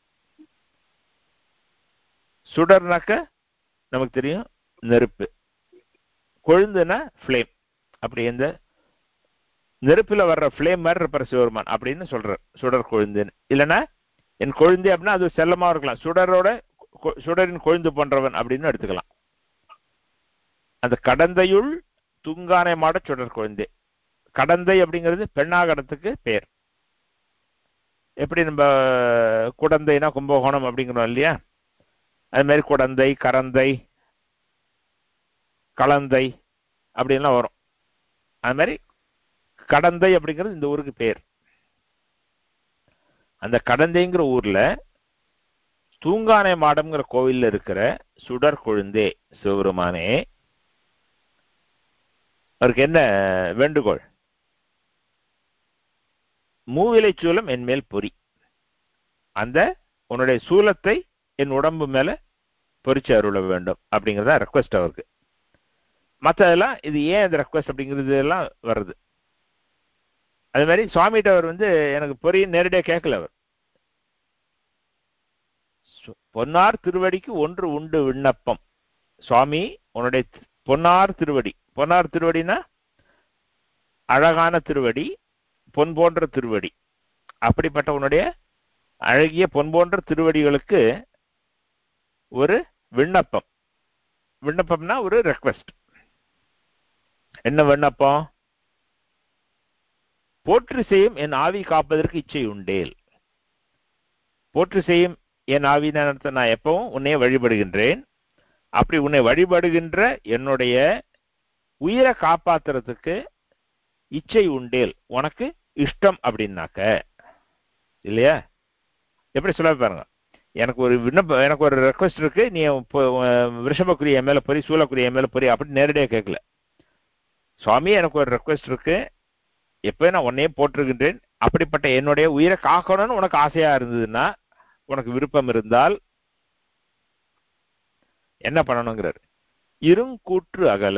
சுடர்னாக்க நமக்கு தெரியும் நெருப்பு கொழுந்துனா ஃப்ளேம் அப்படி இந்த நெருப்புல வர்ற ஃப்ளேம் மாதிரி இருப்பார் சிவருமான் அப்படின்னு சொல்றார் சுடர் கொழுந்துன்னு இல்லைன்னா என் கொழுந்து அப்படின்னா அது செல்லமா இருக்கலாம் சுடரோட கொ- சுடரின் கொழுந்து போன்றவன் அப்படின்னு எடுத்துக்கலாம் அந்த கடந்தையுள் துங்கானை மாட சுடர் கொழுந்தே கடந்தை அப்படிங்கிறது பெண்ணாகடத்துக்கு பேர் எப்படி நம்ம குடந்தைனா கும்பகோணம் அப்படிங்கிறோம் இல்லையா அது மாதிரி குடந்தை கரந்தை கலந்தை அப்படின்லாம் வரும் அது மாதிரி கடந்தை அப்படிங்கிறது இந்த ஊருக்கு பேர் அந்த கடந்தைங்கிற ஊர்ல தூங்கானை மாடம்ங்கிற கோவில்ல இருக்கிற சுடர் கொழுந்தே சிவபெருமானே அவருக்கு என்ன வேண்டுகோள் மூவிலை சூலம் என் மேல் பொறி அந்த உன்னுடைய சூலத்தை என் உடம்பு மேல பொறிச்சு அருள வேண்டும் அப்படிங்கறத ரெக்வஸ்ட் அவருக்கு மற்றதெல்லாம் இது ஏன் இந்த ரெக்வஸ்ட் அப்படிங்கிறது எல்லாம் வருது அது மாதிரி சுவாமிகிட்ட அவர் வந்து எனக்கு பொறி நேரடியாக கேட்கல அவர் சு- பொன்னார் திருவடிக்கு ஒன்று உண்டு விண்ணப்பம் சுவாமி உன்னுடைய தி- பொன்னார் திருவடி பொன்னார் திருவடினா அழகான திருவடி பொன் போன்ற திருவடி அப்படிப்பட்ட உன்னுடைய அழகிய பொன் போன்ற திருவடிகளுக்கு ஒரு விண்ணப்பம் விண்ணப்பம்னா ஒரு ரெக்வெஸ்ட் என்ன விண்ணப்பம் போற்று செய்யும் என் ஆவி காப்பதற்கு இச்சை உண்டேல் போற்று செய்யும் என் ஆவின நான் எப்பவும் உன்னை வழிபடுகின்றேன் அப்படி உன்னை வழிபடுகின்ற என்னுடைய உயிரை காப்பாத்துறதுக்கு இச்சை உண்டேல் உனக்கு இஷ்டம் அப்படின்னாக்க இல்லையா எப்படி சொல்ல பாருங்க எனக்கு ஒரு விண்ணப்ப எனக்கு ஒரு ரெக்வஸ்ட் இருக்கு நீ இப்போ, அஹ், ரிஷபக்குரிய என் மேல பொறி சூலக்குரிய என் மேல பொறி அப்படி நேரடியாக கேட்கல சுவாமி எனக்கு ஒரு ரெக்வஸ்ட் இருக்கு எப்போ நான் உன்னையே போட்டிருக்கின்றேன் அப்படிப்பட்ட என்னுடைய உயிரை காக்கணும்னு உனக்கு ஆசையா இருந்ததுன்னா உனக்கு விருப்பம் இருந்தால் என்ன பண்ணணுங்கிறார் இருங்கூற்று அகல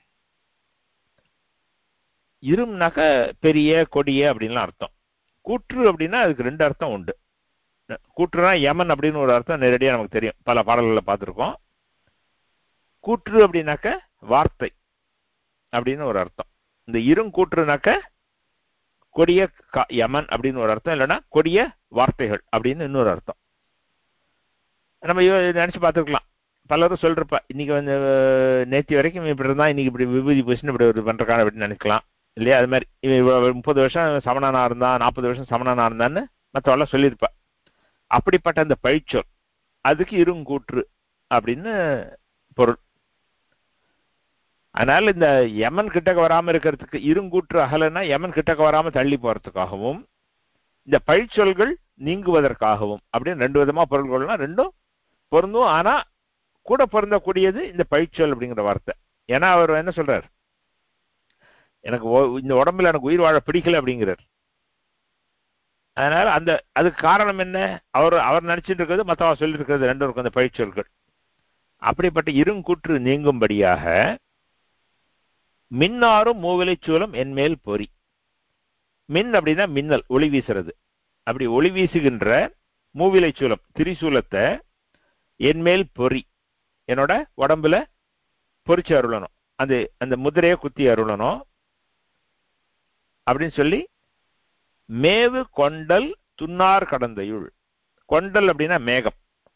இரும்னாக்க பெரிய கொடிய அப்படின்லாம் அர்த்தம் கூற்று அப்படின்னா அதுக்கு ரெண்டு அர்த்தம் உண்டு கூற்றுனா யமன் அப்படின்னு ஒரு அர்த்தம் நேரடியாக நமக்கு தெரியும் பல பாடல்களில் பார்த்துருக்கோம் கூற்று அப்படின்னாக்க வார்த்தை அப்படின்னு ஒரு அர்த்தம் இந்த இருங்கூற்றுனாக்க கொடிய கா- யமன் அப்படின்னு ஒரு அர்த்தம் இல்லைன்னா கொடிய வார்த்தைகள் அப்படின்னு இன்னொரு அர்த்தம் நம்ம யோ- நினைச்சு பார்த்துருக்கலாம் பலரும் சொல்றப்ப இன்னைக்கு வந்து அஹ், நேத்தி வரைக்கும் இவன் இப்படி இருந்தா இன்னைக்கு இப்படி விபூதி பூசின்னு இப்படி ஒரு பண்றக்கான அப்படின்னு நினைக்கலாம் இல்லையா அது மாதிரி இவன் இவ்வளவு முப்பது வருஷம் சமணனா இருந்தான் நாற்பது வருஷம் சமணனா இருந்தான்னு மற்றவெல்லாம் சொல்லியிருப்பா அப்படிப்பட்ட அந்த பழிச்சொல் அதுக்கு இருங்கூற்று அப்படின்னு பொருள் அதனால இந்த யமன் கிட்டக்க வராம இருக்கிறதுக்கு இருங்கூற்று அகலன்னா யமன் கிட்டக்க வராம தள்ளி போறதுக்காகவும் இந்த பழிச்சொல்கள் நீங்குவதற்காகவும் அப்படின்னு ரெண்டு விதமா பொருள்கள்லாம் ரெண்டும் பொருந்தும் ஆனா கூட பொருந்தக்கூடியது இந்த பழிச்சொல் அப்படிங்கிற வார்த்தை ஏன்னா அவர் என்ன சொல்றார் எனக்கு ஒ- இந்த உடம்புல எனக்கு உயிர் வாழ பிடிக்கல அப்படிங்கிறார் அதனால அந்த அதுக்கு காரணம் என்ன அவர் அவர் நினைச்சிட்டு இருக்கிறது மற்றவங்க சொல்லிட்டு இருக்கிறது ரெண்டும் இருக்கும் அந்த பழிச்சொற்கள் அப்படிப்பட்ட இருங்கூற்று நீங்கும்படியாக மின்னாரும் மூவிலை சூலம் என் மேல் பொறி மின் அப்படின்னா மின்னல் ஒளி வீசுறது அப்படி ஒளி வீசுகின்ற மூவிலை சூலம் திரிசூலத்தை என் மேல் பொறி என்னோட உடம்புல பொறிச்சு அருளணும் அந்த அந்த முதிரையை குத்தி அருளணும் அப்படின்னு சொல்லி மேவு கொண்டல் துன்னார் கடந்தையுள் கொண்டல் அப்படின்னா மேகம்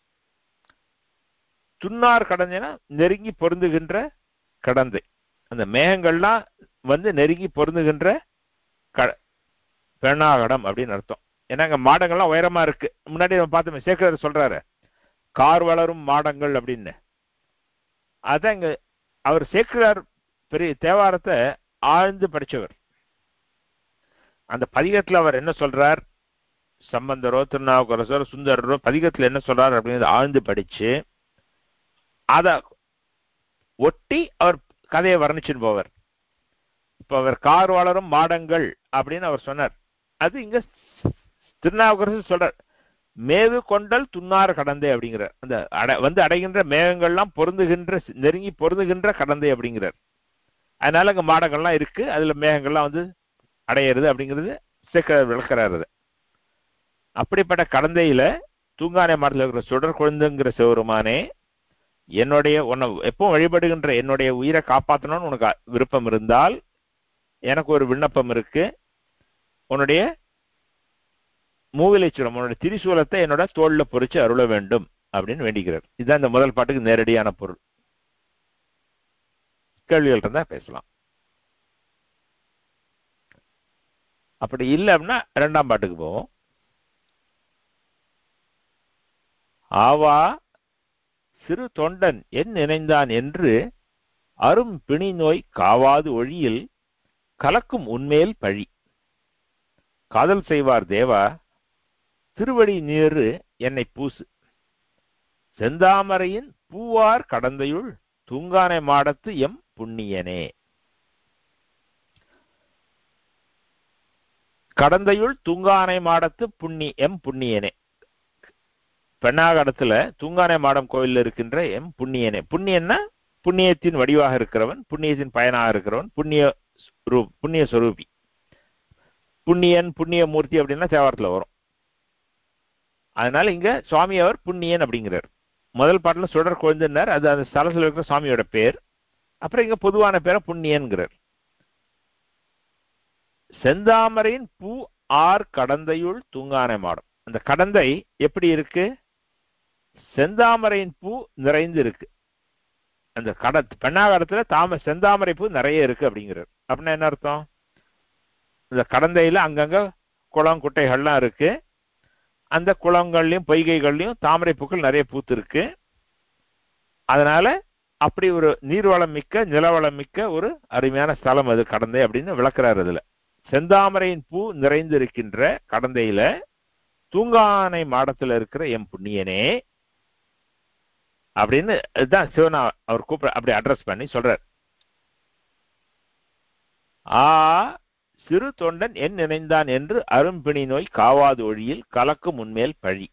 துன்னார் கடந்தைனா நெருங்கி பொருந்துகின்ற கடந்தை அந்த மேகங்கள்லாம் வந்து நெருங்கி பொருந்துகின்ற க பெண்ணாகடம் அப்படின்னு அர்த்தம் ஏன்னா அங்க மாடங்கள்லாம் உயரமா இருக்கு முன்னாடி நம்ம பார்த்தோமே சேக்கர் சொல்றாரு கார் வளரும் மாடங்கள் அப்படின்னு அதான் இங்க அவர் சேக்கிரார் பெரிய தேவாரத்தை ஆழ்ந்து படிச்சவர் அந்த பதிகத்துல அவர் என்ன சொல்றார் சம்பந்தரோ திருநாவுக்கரசரோ சுந்தரரோ பதிகத்துல என்ன சொல்றார் அப்படிங்கிறத ஆழ்ந்து படிச்சு அத ஒட்டி அவர் கதையை வர்ணிச்சுன்னு போவார் இப்ப அவர் கார் வளரும் மாடங்கள் அப்படின்னு அவர் சொன்னார் அது இங்க திருநாவுக்கரசர் சொல்றார் மேவு கொண்டல் துன்னார் கடந்தை அப்படிங்கிறார் அந்த அட வந்து அடைகின்ற மேகங்கள்லாம் பொருந்துகின்ற நெருங்கி பொருந்துகின்ற கடந்தை அப்படிங்கிறார் அதனால அங்க மாடங்கள்லாம் இருக்கு அதுல மேகங்கள்லாம் வந்து அடையிறது அப்படிங்கிறது சேர்க்க விளக்குறாரு அது அப்படிப்பட்ட கடந்தையில தூங்கானை மாடத்தில் இருக்கிற சுடர் கொழுந்துங்கிற சிவருமானே என்னுடைய உன்னை எப்பவும் வழிபடுகின்ற என்னுடைய உயிரை காப்பாற்றணும்னு உனக்கு விருப்பம் இருந்தால் எனக்கு ஒரு விண்ணப்பம் இருக்கு உன்னுடைய மூவிலைச்சுரம் உன்னுடைய திரிசூலத்தை என்னோட தோல்ல பொறிச்சு அருள வேண்டும் அப்படின்னு வேண்டிக்கிறார் இதுதான் இந்த முதல் பாட்டுக்கு நேரடியான பொருள் கேள்விகள் இருந்தா பேசலாம் அப்படி இல்லை அப்படின்னா இரண்டாம் பாட்டுக்கு போவோம் ஆவா சிறு தொண்டன் என் நினைந்தான் என்று அரும் பிணி நோய் காவாது ஒழியில் கலக்கும் உன்மேல் பழி காதல் செய்வார் தேவா திருவடி நீரு என்னை பூசு செந்தாமரையின் பூவார் கடந்தையுள் தூங்கானை மாடத்து எம் புண்ணியனே கடந்தையுள் தூங்கானை மாடத்து புண்ணி எம் புண்ணியனே பெண்ணாகடத்துல தூங்கானை மாடம் கோயில்ல இருக்கின்ற எம் புண்ணியனே புண்ணியன்னா புண்ணியத்தின் வடிவாக இருக்கிறவன் புண்ணியத்தின் பயனாக இருக்கிறவன் புண்ணிய ரூ- புண்ணிய சொரூபி புண்ணியன் புண்ணிய மூர்த்தி அப்படின்னா தேவாரத்துல வரும் அதனால இங்க சுவாமி அவர் புண்ணியன் அப்படிங்கிறார் முதல் பாட்டுல சுடர் கொழுந்துன்னார் அது அந்த ஸ்தலத்துல இருக்கிற சுவாமியோட பேர் அப்புறம் இங்க பொதுவான பேரை புண்ணியன்கிறார் செந்தாமரையின் பூ ஆர் கடந்தையுள் தூங்கானை மாடம் அந்த கடந்தை எப்படி இருக்கு செந்தாமரையின் பூ நிறைந்து இருக்கு அந்த கட பெண்ணாகரத்துல தாம செந்தாமரை பூ நிறைய இருக்கு அப்படிங்கிறார் அப்படின்னா என்ன அர்த்தம் இந்த கடந்தையில அங்கங்க குளம் குட்டைகள்லாம் இருக்கு அந்த குளங்கள்லயும் பொய்கைகள்லயும் தாமரை பூக்கள் நிறைய பூத்து இருக்கு அதனால அப்படி ஒரு நீர்வளம் மிக்க நிலவளம் மிக்க ஒரு அருமையான ஸ்தலம் அது கடந்தை அப்படின்னு விளக்குறாரு அதுல செந்தாமரையின் பூ நிறைந்து இருக்கின்ற கடந்தையில தூங்கானை மாடத்துல இருக்கிற எம் புண்ணியனே அப்படின்னு இதுதான் சிவனா அவர் கூப்பிட அப்படி அட்ரஸ் பண்ணி சொல்றார் ஆ சிறு தொண்டன் என் நினைந்தான் என்று அரும்பிணி நோய் காவாது ஒழியில் கலக்கும் உன்மேல் பழி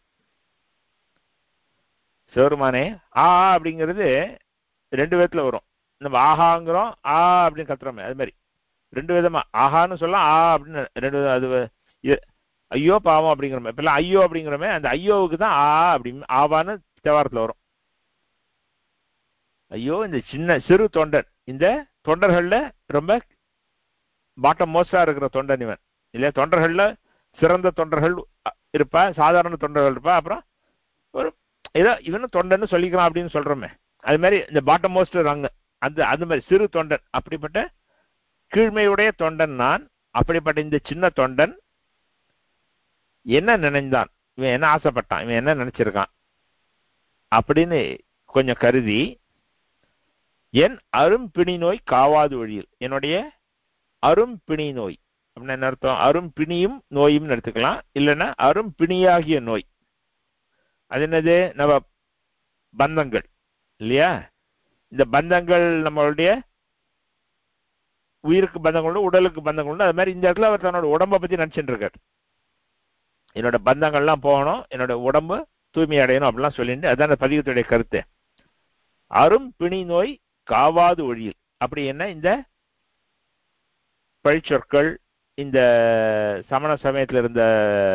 சிவருமானே ஆ ஆ அப்படிங்கிறது ரெண்டு விதத்துல வரும் நம்ம ஆஹாங்கிறோம் ஆ அப்படின்னு கத்துறோமே அது மாதிரி ரெண்டு விதமா ஆஹான்னு சொல்லலாம் ஆ அப்படின்னு ரெண்டு விதம் அது இ- ஐயோ பாவம் அப்படிங்கிறோமே இப்பெல்லாம் ஐயோ அப்படிங்கிறோமே அந்த ஐயோவுக்கு தான் ஆ அப்படின்னு ஆவான்னு தேவாரத்துல வரும் ஐயோ இந்த சின்ன சிறு தொண்டன் இந்த தொண்டர்கள்ல ரொம்ப பாட்டம் மோஸ்டா இருக்கிற தொண்டன் இவன் இல்லையா தொண்டர்கள்ல சிறந்த தொண்டர்கள் அ- இருப்பா சாதாரண தொண்டர்கள் இருப்பா அப்புறம் ஒரு ஏதோ இவனும் தொண்டன்னு சொல்லிக்கலாம் அப்படின்னு சொல்றோமே அது மாதிரி இந்த பாட்டம் மோஸ்ட் அங்க அந்த அந்த மாதிரி சிறு தொண்டன் அப்படிப்பட்ட கீழ்மையுடைய தொண்டன் நான் அப்படிப்பட்ட இந்த சின்ன தொண்டன் என்ன நினைந்தான் இவன் என்ன ஆசைப்பட்டான் இவன் என்ன நினைச்சிருக்கான் அப்படின்னு கொஞ்சம் கருதி என் அரும்பிணி நோய் காவாது வழியில் என்னுடைய அரும்பிணி நோய் அப்படின்னா என்ன அர்த்தம் அரும்பிணியும் நோயும் எடுத்துக்கலாம் இல்லைன்னா அரும்பிணியாகிய நோய் அது என்னது நம்ம பந்தங்கள் இல்லையா இந்த பந்தங்கள் நம்மளுடைய உயிருக்கு பந்தங்கள் உண்டு உடலுக்கு பந்தங்கள் உண்டு அது மாதிரி இந்த இடத்துல அவர் தன்னோட உடம்பை பத்தி நினைச்சிட்டு இருக்கார் என்னோட பந்தங்கள்லாம் போகணும் என்னோட உடம்பு தூய்மை அடையணும் அப்படிலாம் சொல்லிட்டு அதான் அந்த பதிகத்துடைய கருத்து அரும் பிணி நோய் காவாது ஒழியில் அப்படி என்ன இந்த பழிச்சொற்கள் இந்த சமண சமயத்தில் இருந்த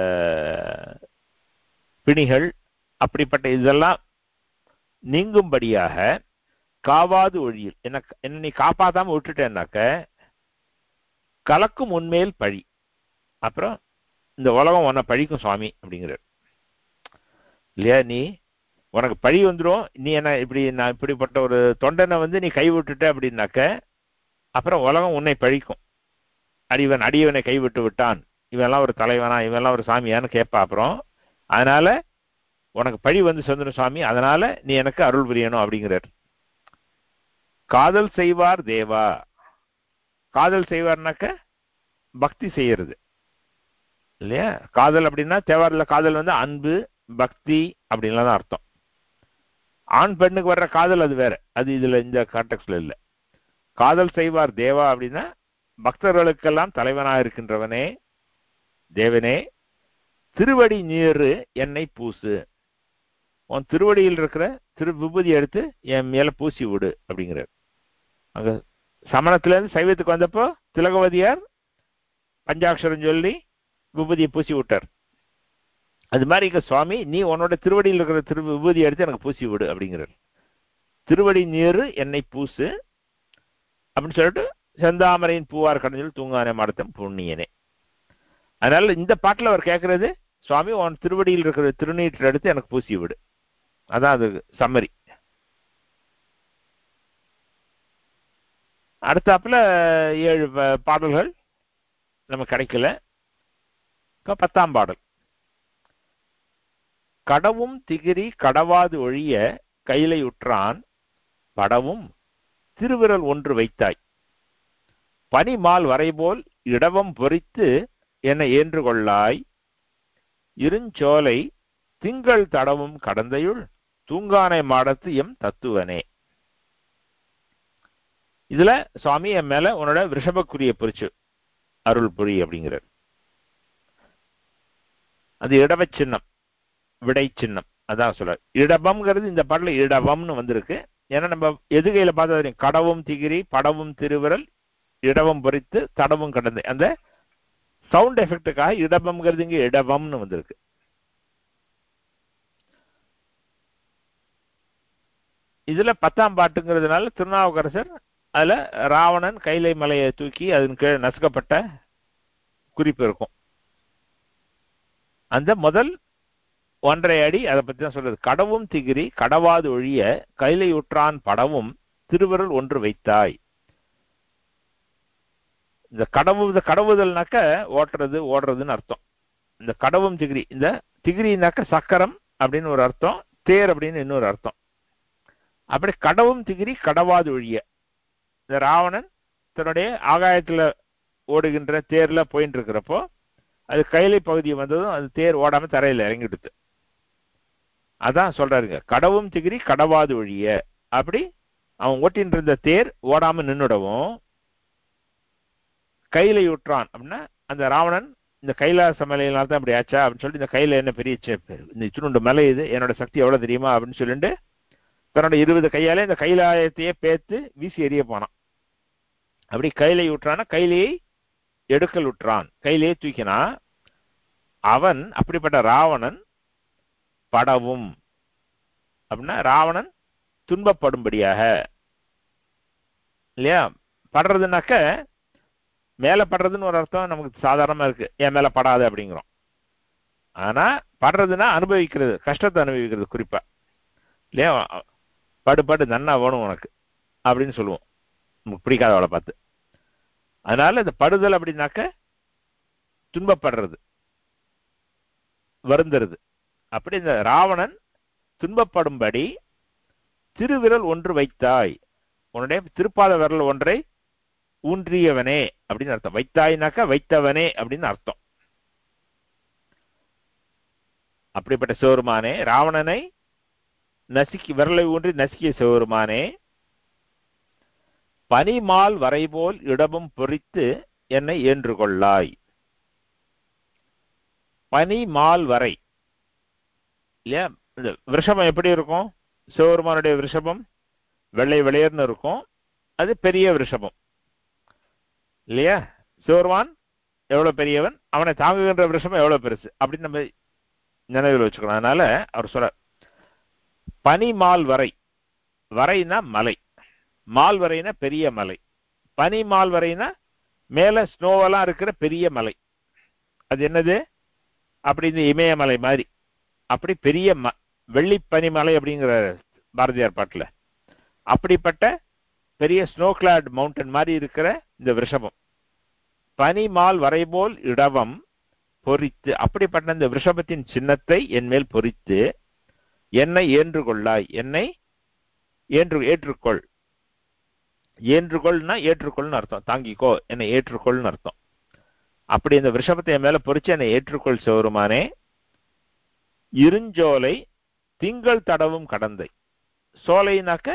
பிணிகள் அப்படிப்பட்ட இதெல்லாம் நீங்கும்படியாக காவாது ஒழியில் என்ன என்ன நீ காப்பாத்தாம விட்டுட்டேன்னாக்க கலக்கும் உண்மையில் பழி அப்புறம் இந்த உலகம் உன்னை பழிக்கும் சுவாமி அப்படிங்கிறார் இல்லையா நீ உனக்கு பழி வந்துடும் நீ என்ன இப்படி நான் இப்படிப்பட்ட ஒரு தொண்டனை வந்து நீ கைவிட்டுட்ட அப்படின்னாக்க அப்புறம் உலகம் உன்னை பழிக்கும் அடிவன் அடியவனை கைவிட்டு விட்டான் இவெல்லாம் ஒரு தலைவனா இவெல்லாம் ஒரு சாமியான்னு கேட்பா அப்புறம் அதனால உனக்கு பழி வந்து சேர்ந்துடும் சுவாமி அதனால நீ எனக்கு அருள் புரியணும் அப்படிங்கிறார் காதல் செய்வார் தேவா காதல் செய்வார்னாக்க பக்தி செய்யறது இல்லையா காதல் அப்படின்னா தேவாரில் காதல் வந்து அன்பு பக்தி அப்படின்லாம் தான் அர்த்தம் ஆண் பெண்ணுக்கு வர்ற காதல் அது வேற அது இதுல இந்த கான்டெக்ட்ல இல்ல காதல் செய்வார் தேவா அப்படின்னா பக்தர்களுக்கெல்லாம் தலைவனாக இருக்கின்றவனே தேவனே திருவடி நீரு என்னை பூசு உன் திருவடியில் இருக்கிற திரு விபூதி எடுத்து என் மேல பூசி விடு அப்படிங்கிறார் அங்க சமணத்துல இருந்து சைவத்துக்கு வந்தப்போ திலகவதியார் பஞ்சாட்சரம் சொல்லி விபூதியை பூசி விட்டார் அது மாதிரி இங்க சுவாமி நீ உன்னோட திருவடியில் இருக்கிற திரு விபூதி எடுத்து எனக்கு பூசி விடு அப்படிங்கிறார் திருவடி நீரு என்னை பூசு அப்படின்னு சொல்லிட்டு செந்தாமரையின் பூவார் கடனில் தூங்கானே மாடத்தம் புண்ணியனே அதனால இந்த பாட்டுல அவர் கேட்கறது சுவாமி உன் திருவடியில் இருக்கிற திருநீற்றை எடுத்து எனக்கு பூசி விடு அதான் அது சம்மரி அடுத்தாப்புல ஏழு ப- பாடல்கள் நமக்கு கிடைக்கல இப்ப பத்தாம் பாடல் கடவும் திகிரி கடவாது ஒழிய கையிலையுற்றான் படவும் திருவிரல் ஒன்று வைத்தாய் பனிமால் வரைபோல் இடவம் பொறித்து என்னை ஏன்று கொள்ளாய் இருஞ்சோலை திங்கள் தடவும் கடந்தையுள் தூங்கானை மாடத்து எம் தத்துவனே இதுல சுவாமி என் மேல உன்னோட விஷபக்குரிய புரிச்சு அருள் புரி அப்படிங்கிறார் அது இடவ சின்னம் விடை சின்னம் அதான் சொல்ற இடபம்ங்கிறது இந்த பாடல இடவம்னு வந்திருக்கு ஏன்னா நம்ம எதுகையில பார்த்தா தெரியும் கடவும் திகிரி படவும் திருவிரல் இடவம் பொறித்து தடவும் கடந்து அந்த சவுண்ட் எஃபெக்டுக்காக இடபம்ங்கிறது இங்க இடவம்னு வந்திருக்கு இதுல பத்தாம் பாட்டுங்கிறதுனால திருநாவுக்கரசர் அதுல ராவணன் கைலை மலையை தூக்கி அதன் கீழே நசுக்கப்பட்ட குறிப்பு இருக்கும் அந்த முதல் ஒன்றரை அடி அதை பத்தி தான் சொல்றது கடவும் திகிரி கடவாது ஒழிய கைலை உற்றான் படவும் திருவருள் ஒன்று வைத்தாய் இந்த கடவு இந்த கடவுதல்னாக்க ஓட்டுறது ஓடுறதுன்னு அர்த்தம் இந்த கடவும் திகிரி இந்த திகிரினாக்க சக்கரம் அப்படின்னு ஒரு அர்த்தம் தேர் அப்படின்னு இன்னொரு அர்த்தம் அப்படி கடவும் திகிரி கடவாது ஒழிய இந்த ராவணன் தன்னுடைய ஆகாயத்துல ஓடுகின்ற தேர்ல போயிட்டு இருக்கிறப்போ அது கைலை பகுதி வந்ததும் அது தேர் ஓடாம தரையில இறங்கிடுது அதான் சொல்றாருங்க கடவும் திகிரி கடவாது ஒழிய அப்படி அவன் ஓட்டின்னு இருந்த தேர் ஓடாம நின்னுடவும் கையில விட்டுறான் அப்படின்னா அந்த ராவணன் இந்த கைலாச மலையினால தான் இப்படி ஆச்சா அப்படின்னு சொல்லிட்டு இந்த கையில என்ன பெரிய சே- இந்த இச்சுண்டு மலை இது என்னோட சக்தி எவ்வளவு தெரியுமா அப்படின்னு சொல்லிட்டு தன்னோட இருபது கையாலே இந்த கைலாயத்தையே பேத்து வீசி எறிய போனான் அப்படி கையில விட்டுறான்னா கையிலேயே எடுக்கல் விட்டுறான் கையிலேயே தூக்கினா அவன் அப்படிப்பட்ட ராவணன் படவும் அப்படின்னா ராவணன் துன்பப்படும்படியாக இல்லையா படுறதுனாக்க மேல படுறதுன்னு ஒரு அர்த்தம் நமக்கு சாதாரணமா இருக்கு என் மேல படாது அப்படிங்கிறோம் ஆனா படுறதுன்னா அனுபவிக்கிறது கஷ்டத்தை அனுபவிக்கிறது குறிப்பா இல்லையா படு படு நன்னா வேணும் உனக்கு அப்படின்னு சொல்லுவோம் நமக்கு பிடிக்காதவளை பார்த்து அதனால இந்த படுதல் அப்படின்னாக்க துன்பப்படுறது வருந்துறது அப்படி இந்த ராவணன் துன்பப்படும்படி திருவிரல் ஒன்று வைத்தாய் உன்னுடைய திருப்பாத விரல் ஒன்றை ஊன்றியவனே அப்படின்னு அர்த்தம் வைத்தாய்னாக்கா வைத்தவனே அப்படின்னு அர்த்தம் அப்படிப்பட்ட சிவருமானே ராவணனை நசுக்கி விரலை ஊன்றி நசுக்கிய சிவருமானே பனிமால் வரைபோல் இடமும் பொறித்து என்னை ஏன்று கொள்ளாய் பனி மால் வரை இல்லையா இந்த விஷபம் எப்படி இருக்கும் சிவபெருமானுடைய விஷபம் வெள்ளை வெளியர்னு இருக்கும் அது பெரிய விஷபம் இல்லையா சிவபெருமான் எவ்வளவு பெரியவன் அவனை தாங்குகின்ற விஷபம் எவ்வளவு பெருசு அப்படின்னு நம்ம நினைவில் வச்சுக்கணும் அதனால அவர் சொல்ற பனி மால் வரை வரைனா மலை மால் வரைனா பெரிய மலை பனி மால் வரைனா மேல ஸ்னோவெல்லாம் இருக்கிற பெரிய மலை அது என்னது அப்படி இந்த இமயமலை மாதிரி அப்படி பெரிய ம வெள்ளி பனிமலை அப்படிங்கிற பாரதியார் பாட்டுல அப்படிப்பட்ட பெரிய ஸ்னோ கிளாட் மவுண்டன் மாதிரி இருக்கிற இந்த விஷபம் பனிமால் வரைபோல் இடவம் பொறித்து அப்படிப்பட்ட இந்த விஷபத்தின் சின்னத்தை என் மேல் பொறித்து என்னை ஏன்று கொள்ளாய் என்னை ஏற்று ஏற்றுக்கொள் ஏற்றுக்கொள்னா ஏற்றுக்கொள்னு அர்த்தம் தாங்கிக்கோ என்னை ஏற்றுக்கொள்னு அர்த்தம் அப்படி இந்த விஷபத்தை என் மேல பொறிச்சு என்னை ஏற்றுக்கொள் சிவருமானே இருஞ்சோலை திங்கள் தடவும் கடந்தை சோலைனாக்க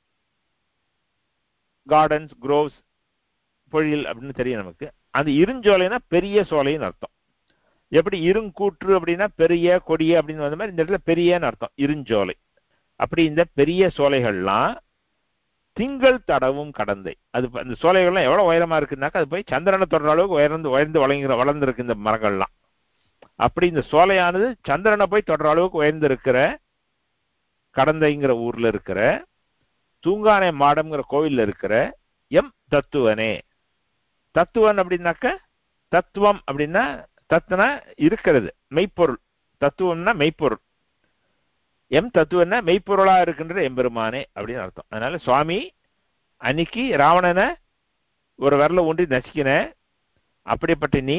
கார்டன்ஸ் குரோவ்ஸ் பொழில் அப்படின்னு தெரியும் நமக்கு அந்த இருஞ்சோலைனா பெரிய சோலைன்னு அர்த்தம் எப்படி இருங்கூற்று அப்படின்னா பெரிய கொடிய அப்படின்னு வந்த மாதிரி இந்த இடத்துல பெரியன்னு அர்த்தம் இருஞ்சோலை அப்படி இந்த பெரிய சோலைகள்லாம் திங்கள் தடவும் கடந்தை அது ப- அந்த சோலைகள்லாம் எவ்வளவு உயரமா இருக்குன்னாக்கா அது போய் சந்திரனை தொடர அளவுக்கு உயர்ந்து உயர்ந்து வளர்ந்து வளர்ந்துருக்கு இந்த மரங்கள்லாம் அப்படி இந்த சோலையானது சந்திரனை போய் தொடர அளவுக்கு உயர்ந்து இருக்கிற கடந்தைங்கிற ஊர்ல இருக்கிற தூங்கானை மாடம்ங்கிற கோவில்ல இருக்கிற எம் தத்துவனே தத்துவன் அப்படின்னாக்க தத்துவம் அப்படின்னா தத்துனா இருக்கிறது மெய்ப்பொருள் தத்துவம்னா மெய்ப்பொருள் எம் தத்துவம்னா மெய்ப்பொருளா இருக்கின்ற எம்பெருமானே அப்படின்னு அர்த்தம் அதனால சுவாமி அன்னைக்கு ராவணனை ஒரு விரல ஊன்றி நசிக்கின அப்படிப்பட்ட நீ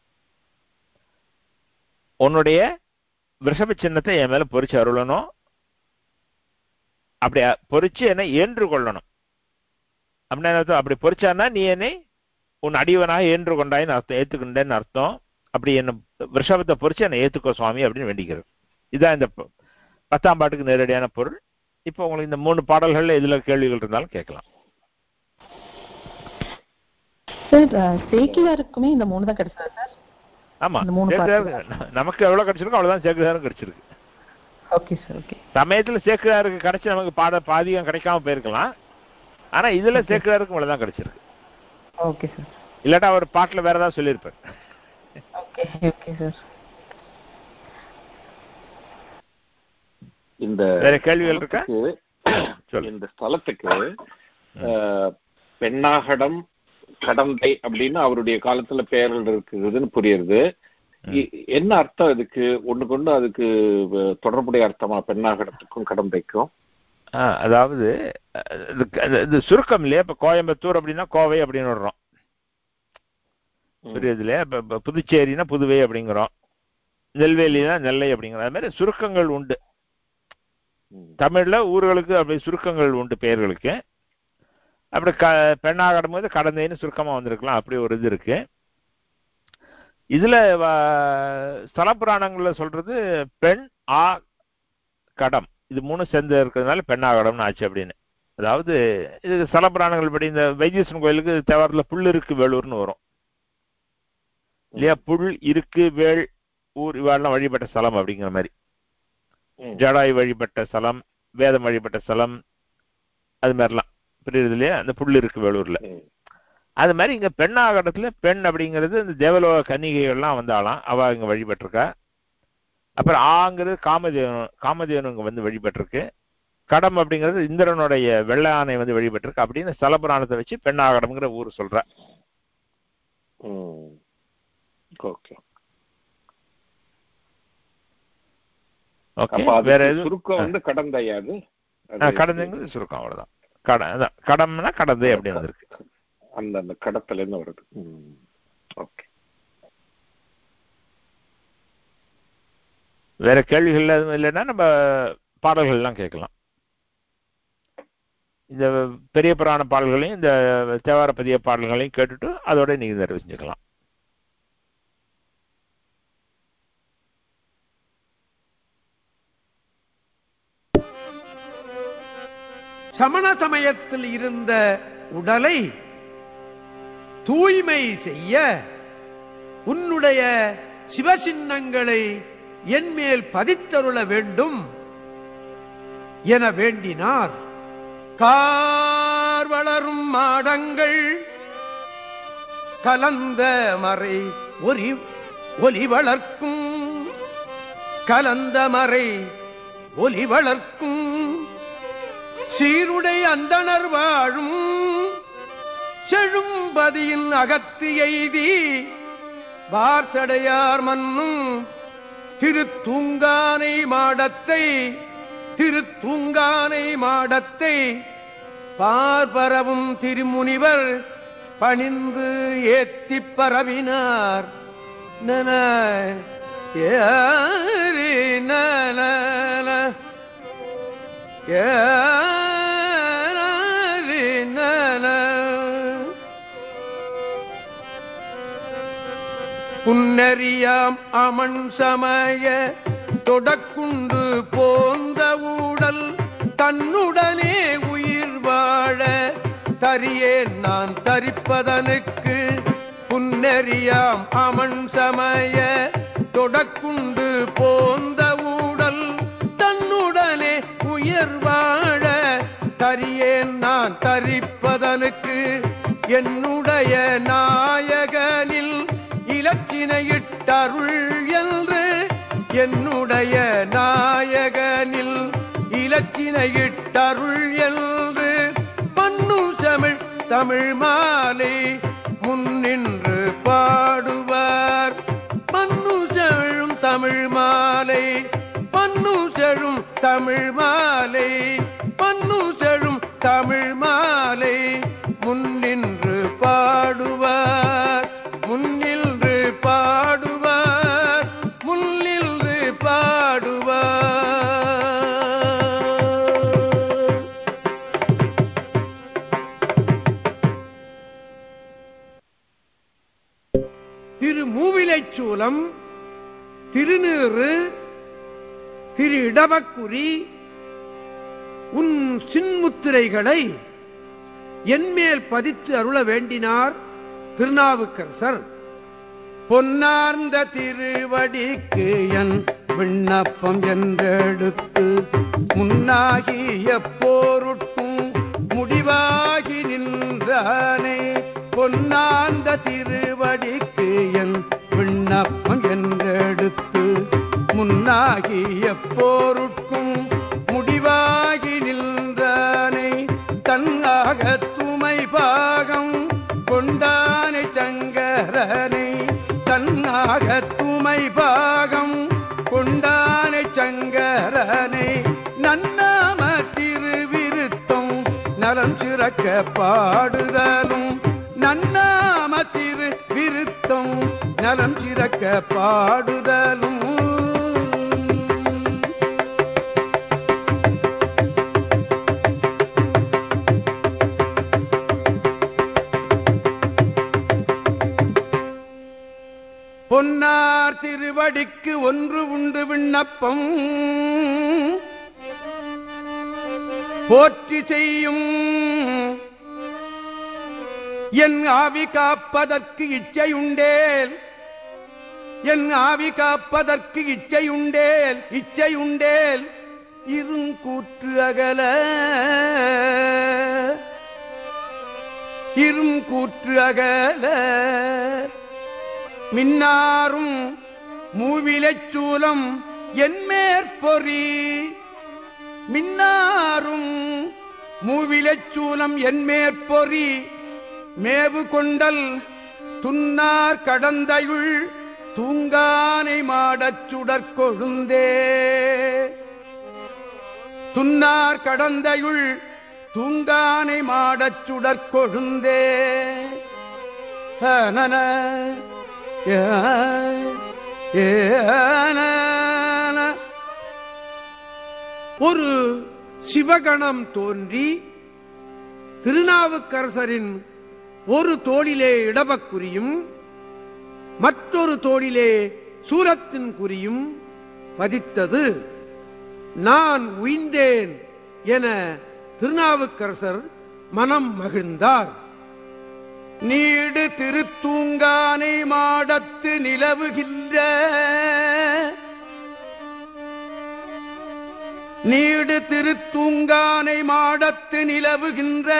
உன்னுடைய விஷப சின்னத்தை என் மேல பொறிச்சு அருளணும் அப்படி அ- பொறிச்சு என்னை ஏன்று கொள்ளணும் அப்படின்னா என்ன அர்த்தம்? அப்படி பொறிச்சான்னா நீ என்னை உன் அடியவனாக ஏன்று கொண்டாயின்னு அர்த்தம் ஏத்துக்கின்றேன்னு அர்த்தம் அப்படி என்ன விஷபத்தை பொறிச்சு என்னை ஏத்துக்கோ சுவாமி அப்படின்னு வேண்டிக்கிறார் இதான் இந்த ப- பத்தாம் பாட்டுக்கு நேரடியான பொருள் இப்போ உங்களுக்கு இந்த மூணு பாடல்கள்ல எதுல கேள்விகள் இருந்தாலும் கேட்கலாம் சார் அஹ், சேக்கிழாருக்குமே இந்த மூணு தான் கிடைச்சதா சார் ஆமா இந்த மூணு சேக்கிழார் நமக்கு எவ்வளவு கிடைச்சிருக்கோ அவ்வளவுதான் சேக்கிழாரும் கிடைச்சிருக்கு ஓகே சார் ஓகே சமயத்துல சேக்கிழாருக்கு கிடைச்சு நமக்கு பாட பாதிகம் கிடைக்காம போயிருக்கலாம் ஆனா இதுல சேக்கிழாருக்கு இவ்வளவுதான் கிடைச்சிருக்கு ஓகே சார் இல்லாட்டா அவர் பாட்டுல வேற ஏதாவது சொல்லியிருப்பார் ஓகே ஓகே சார் இந்த வேற கேள்விகள் இருக்கா ஸ்தலத்துக்கு- சொல்லு இந்த ஸ்தலத்துக்கு அஹ், பெண்ணாகடம் கடந்தை அப்படின்னு அவருடைய காலத்துல பெயர்கள் இருக்குதுன்னு புரியுது இ- என்ன அர்த்தம் இதுக்கு ஒண்ணுக்கு ஒண்ணு அதுக்கு அஹ், தொடர்புடைய அர்த்தமா பெண்ணாகடத்துக்கும் கடந்தைக்கும் ஆ, அதாவது அஹ், இது- இது- இது சுருக்கம் இல்லையா இப்ப கோயம்புத்தூர் அப்படின்னா கோவை அப்படின்னு விடுறோம் ம். புரியுது இல்லையா இப்ப இப்ப புதுச்சேரினா புதுவை அப்படிங்கிறோம் நெல்வேலினா நெல்லை அப்படிங்கிறோம் அது மாதிரி சுருக்கங்கள் உண்டு ம். தமிழ்ல ஊர்களுக்கு அப்படி சுருக்கங்கள் உண்டு பெயர்களுக்கு அப்படி க பெண்ணாகடும் போது கடந்தைன்னு சுருக்கமா வந்திருக்கலாம் அப்படி ஒரு இது இருக்கு இதுல வ- ஸ்தல புராணங்கள்ல சொல்றது பெண் ஆ கடம் இது மூணு சேர்ந்து இருக்கிறதுனால பெண்ணாகடம்னு ஆச்சு அப்படின்னு அதாவது இது ஸ்தல புராணங்கள் படி இந்த வைத்தீஸ்வரன் கோயிலுக்கு தேவாரத்துல புல் இருக்கு வேலூர்னு வரும் இல்லையா புல் இருக்கு வேள் ஊர் இவாள்லாம் வழிபட்ட ஸ்தலம் அப்படிங்கிற மாதிரி ம். ஜடாய் வழிபட்ட ஸ்தலம் வேதம் வழிபட்ட ஸ்தலம் அது மாதிரிலாம் புரியுது இல்லையா அந்த புல் இருக்கு வேலூர்ல ம். அது மாதிரி இங்க பெண்ணாகடத்துல பெண் அப்படிங்கிறது இந்த தேவலோக கன்னிகைகள்லாம் வந்தாலாம் அவ இங்க வழிபட்டிருக்கா அப்புறம் ஆங்கிறது காமதேவன் காமதேவன் இங்க வந்து வழிபட்டிருக்கு கடம் அப்படிங்கிறது இந்திரனுடைய வெள்ளை ஆணை வந்து வழிபட்டிருக்கு அப்படின்னு ஸ்தலபுராணத்தை வச்சு பெண்ணாகடம்ங்கிற ஊர் சொல்ற ம். ஓகே ஓகே அப்ப அது வேற எதுவும் சுருக்கம் வந்து கடந்தையா அது ஆ, கடந்தைங்கிறது சுருக்கம் அவ்வளவுதான் கட அதான் கடம்னா கடந்தை அப்படின்னு வந்திருக்கு அந்த அந்த கடத்துல இருந்து வருது ம். ஓகே வேற கேள்விகள் எதுவும் இல்லைன்னா நம்ம பாடல்கள்லாம் கேட்கலாம் இந்த பெரிய புராண பாடல்களையும் இந்த தேவார பதிய பாடல்களையும் கேட்டுட்டு அதோட நீங்க நிறைவு செஞ்சுக்கலாம் சமண சமயத்தில் இருந்த உடலை தூய்மை செய்ய உன்னுடைய சிவசின்னங்களை என்மேல் பதித்தருள வேண்டும் என வேண்டினார் கார் வளரும் மாடங்கள் கலந்த மறை ஒலி ஒலி வளர்க்கும் கலந்த மறை ஒலி வளர்க்கும் சீருடை அந்தணர் வாழும் செழும்பதியின் அகத்தி எய்தி வார்த்தடையார் மன்னும் திருத்தூங்கானை மாடத்தை திருத்தூங்கானை மாடத்தை பார்பரவும் திருமுனிவர் பணிந்து ஏத்திப் பரவினார் நன ஏறி நன ஏறி நன புன்னறியாம் அமன் சமய தொடக்குண்டு போந்த ஊடல் தன்னுடனே உயிர் வாழ தரியேன் நான் தரிப்பதனுக்கு புன்னறியாம் அமன் சமய தொடக்குண்டு போந்த ஊடல் தன்னுடனே உயிர் வாழ தரியேன் நான் தரிப்பதனுக்கு என்னுடைய நாயகனில் இலக்கினையிட்டருள் என்று என்னுடைய நாயகனில் இலக்கினையிட்டருள் என்று பன்னு தமிழ் தமிழ் மாலை முன்னின்று பாடுவார் பன்னு செழும் தமிழ் மாலை பன்னு செழும் தமிழ் மாலை பன்னு செழும் தமிழ் மாலை முன்னின்று பாடுவார் முன்னின்று பாடுவார் முன்னின்று பாடுவார் திரு மூவிலைச் சூலம் திருநீறு திரு இடவக்குறி உன் சின்முத்திரைகளை என்மேல் பதித்து அருள வேண்டினார் திருநாவுக்கரசர் பொன்னார்ந்த திருவடிக்கு என் விண்ணப்பம் என்றெடுத்து முன்னாகிய போருட்டும் முடிவாகி நின்றானே பொன்னார்ந்த திருவடிக்கு என் விண்ணப்பம் என்றெடுத்து முன்னாகிய போருட்கும் முடிவாகி நின்றானை தன்னாக துமை பாகம் கொண்டானை சங்கரனை தன்னாக துமை பாகம் கொண்டானை சங்கரனை நன்னாம திருவிருத்தம் நலம் சிறக்க பாடுதலும் நன்னாம திரு விருத்தம் நலம் சிறக்க பாடுதலும் பொன்னார் திருவடிக்கு ஒன்று உண்டு விண்ணப்பம் போற்றி செய்யும் என் ஆவி காப்பதற்கு இச்சையுண்டேல் என் ஆவி காப்பதற்கு இச்சையுண்டேல் இச்சையுண்டேல் இரும் கூற்று அகல இரும் கூற்று அகல மின்னாரும் மூவிலைச் சூலம் என் மேற்பொறி மின்னாரும் மூவிலைச் சூலம் என் மேற்பொறி மேவு கொண்டல் துன்னார் கடந்தையுள் தூங்கானை மாடச் சுடற் கொழுந்தே துன்னார் கடந்தையுள் தூங்கானை மாடச் சுடற் கொழுந்தே நன ஒரு சிவகணம் தோன்றி திருநாவுக்கரசரின் ஒரு தோளிலே இடபக்குறியும் மற்றொரு தோளிலே சூரத்தின் குறியும் பதித்தது நான் உய்ந்தேன் என திருநாவுக்கரசர் மனம் மகிழ்ந்தார் நீடு திருத்தூங்கானை மாடத்து நிலவுகின்ற நீடு திருத்தூங்கானை மாடத்து நிலவுகின்ற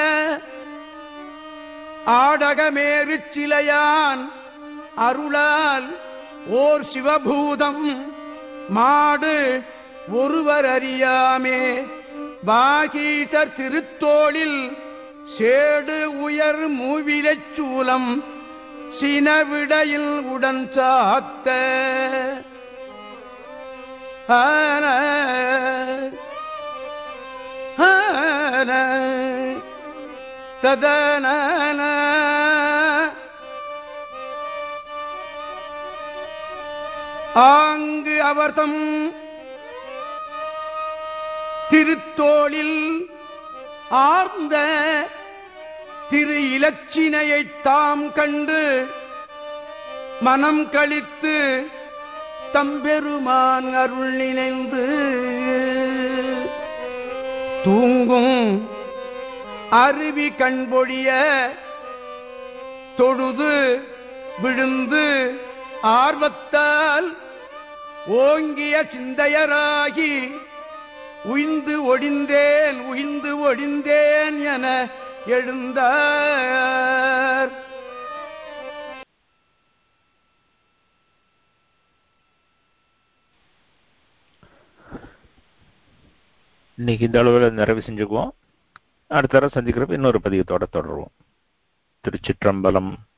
ஆடகமேறு சிலையான் அருளால் ஓர் சிவபூதம் மாடு ஒருவர் அறியாமே பாகீசர் திருத்தோளில் சேடு உயர் மூவிலைச் சூலம் சினவிடையில் உடன் சாத்த ஆன, ஆன, சதன ஆங்கு அவர்தம் திருத்தோளில் ஆர்ந்த திரு இலச்சினையைத் தாம் கண்டு மனம் கழித்து தம்பெருமான் அருள் நினைந்து தூங்கும் அருவி கண்பொழிய தொழுது விழுந்து ஆர்வத்தால் ஓங்கிய சிந்தையராகி உய்ந்து ஒடிந்தேன் உய்ந்து ஒடிந்தேன் என எழுந்தார் இன்னைக்கு இந்த அளவில் நிறைவு செஞ்சுக்குவோம் அடுத்த தடவை சந்திக்கிறப்ப இன்னொரு பதிகத்தோட தொடருவோம் திருச்சிற்றம்பலம்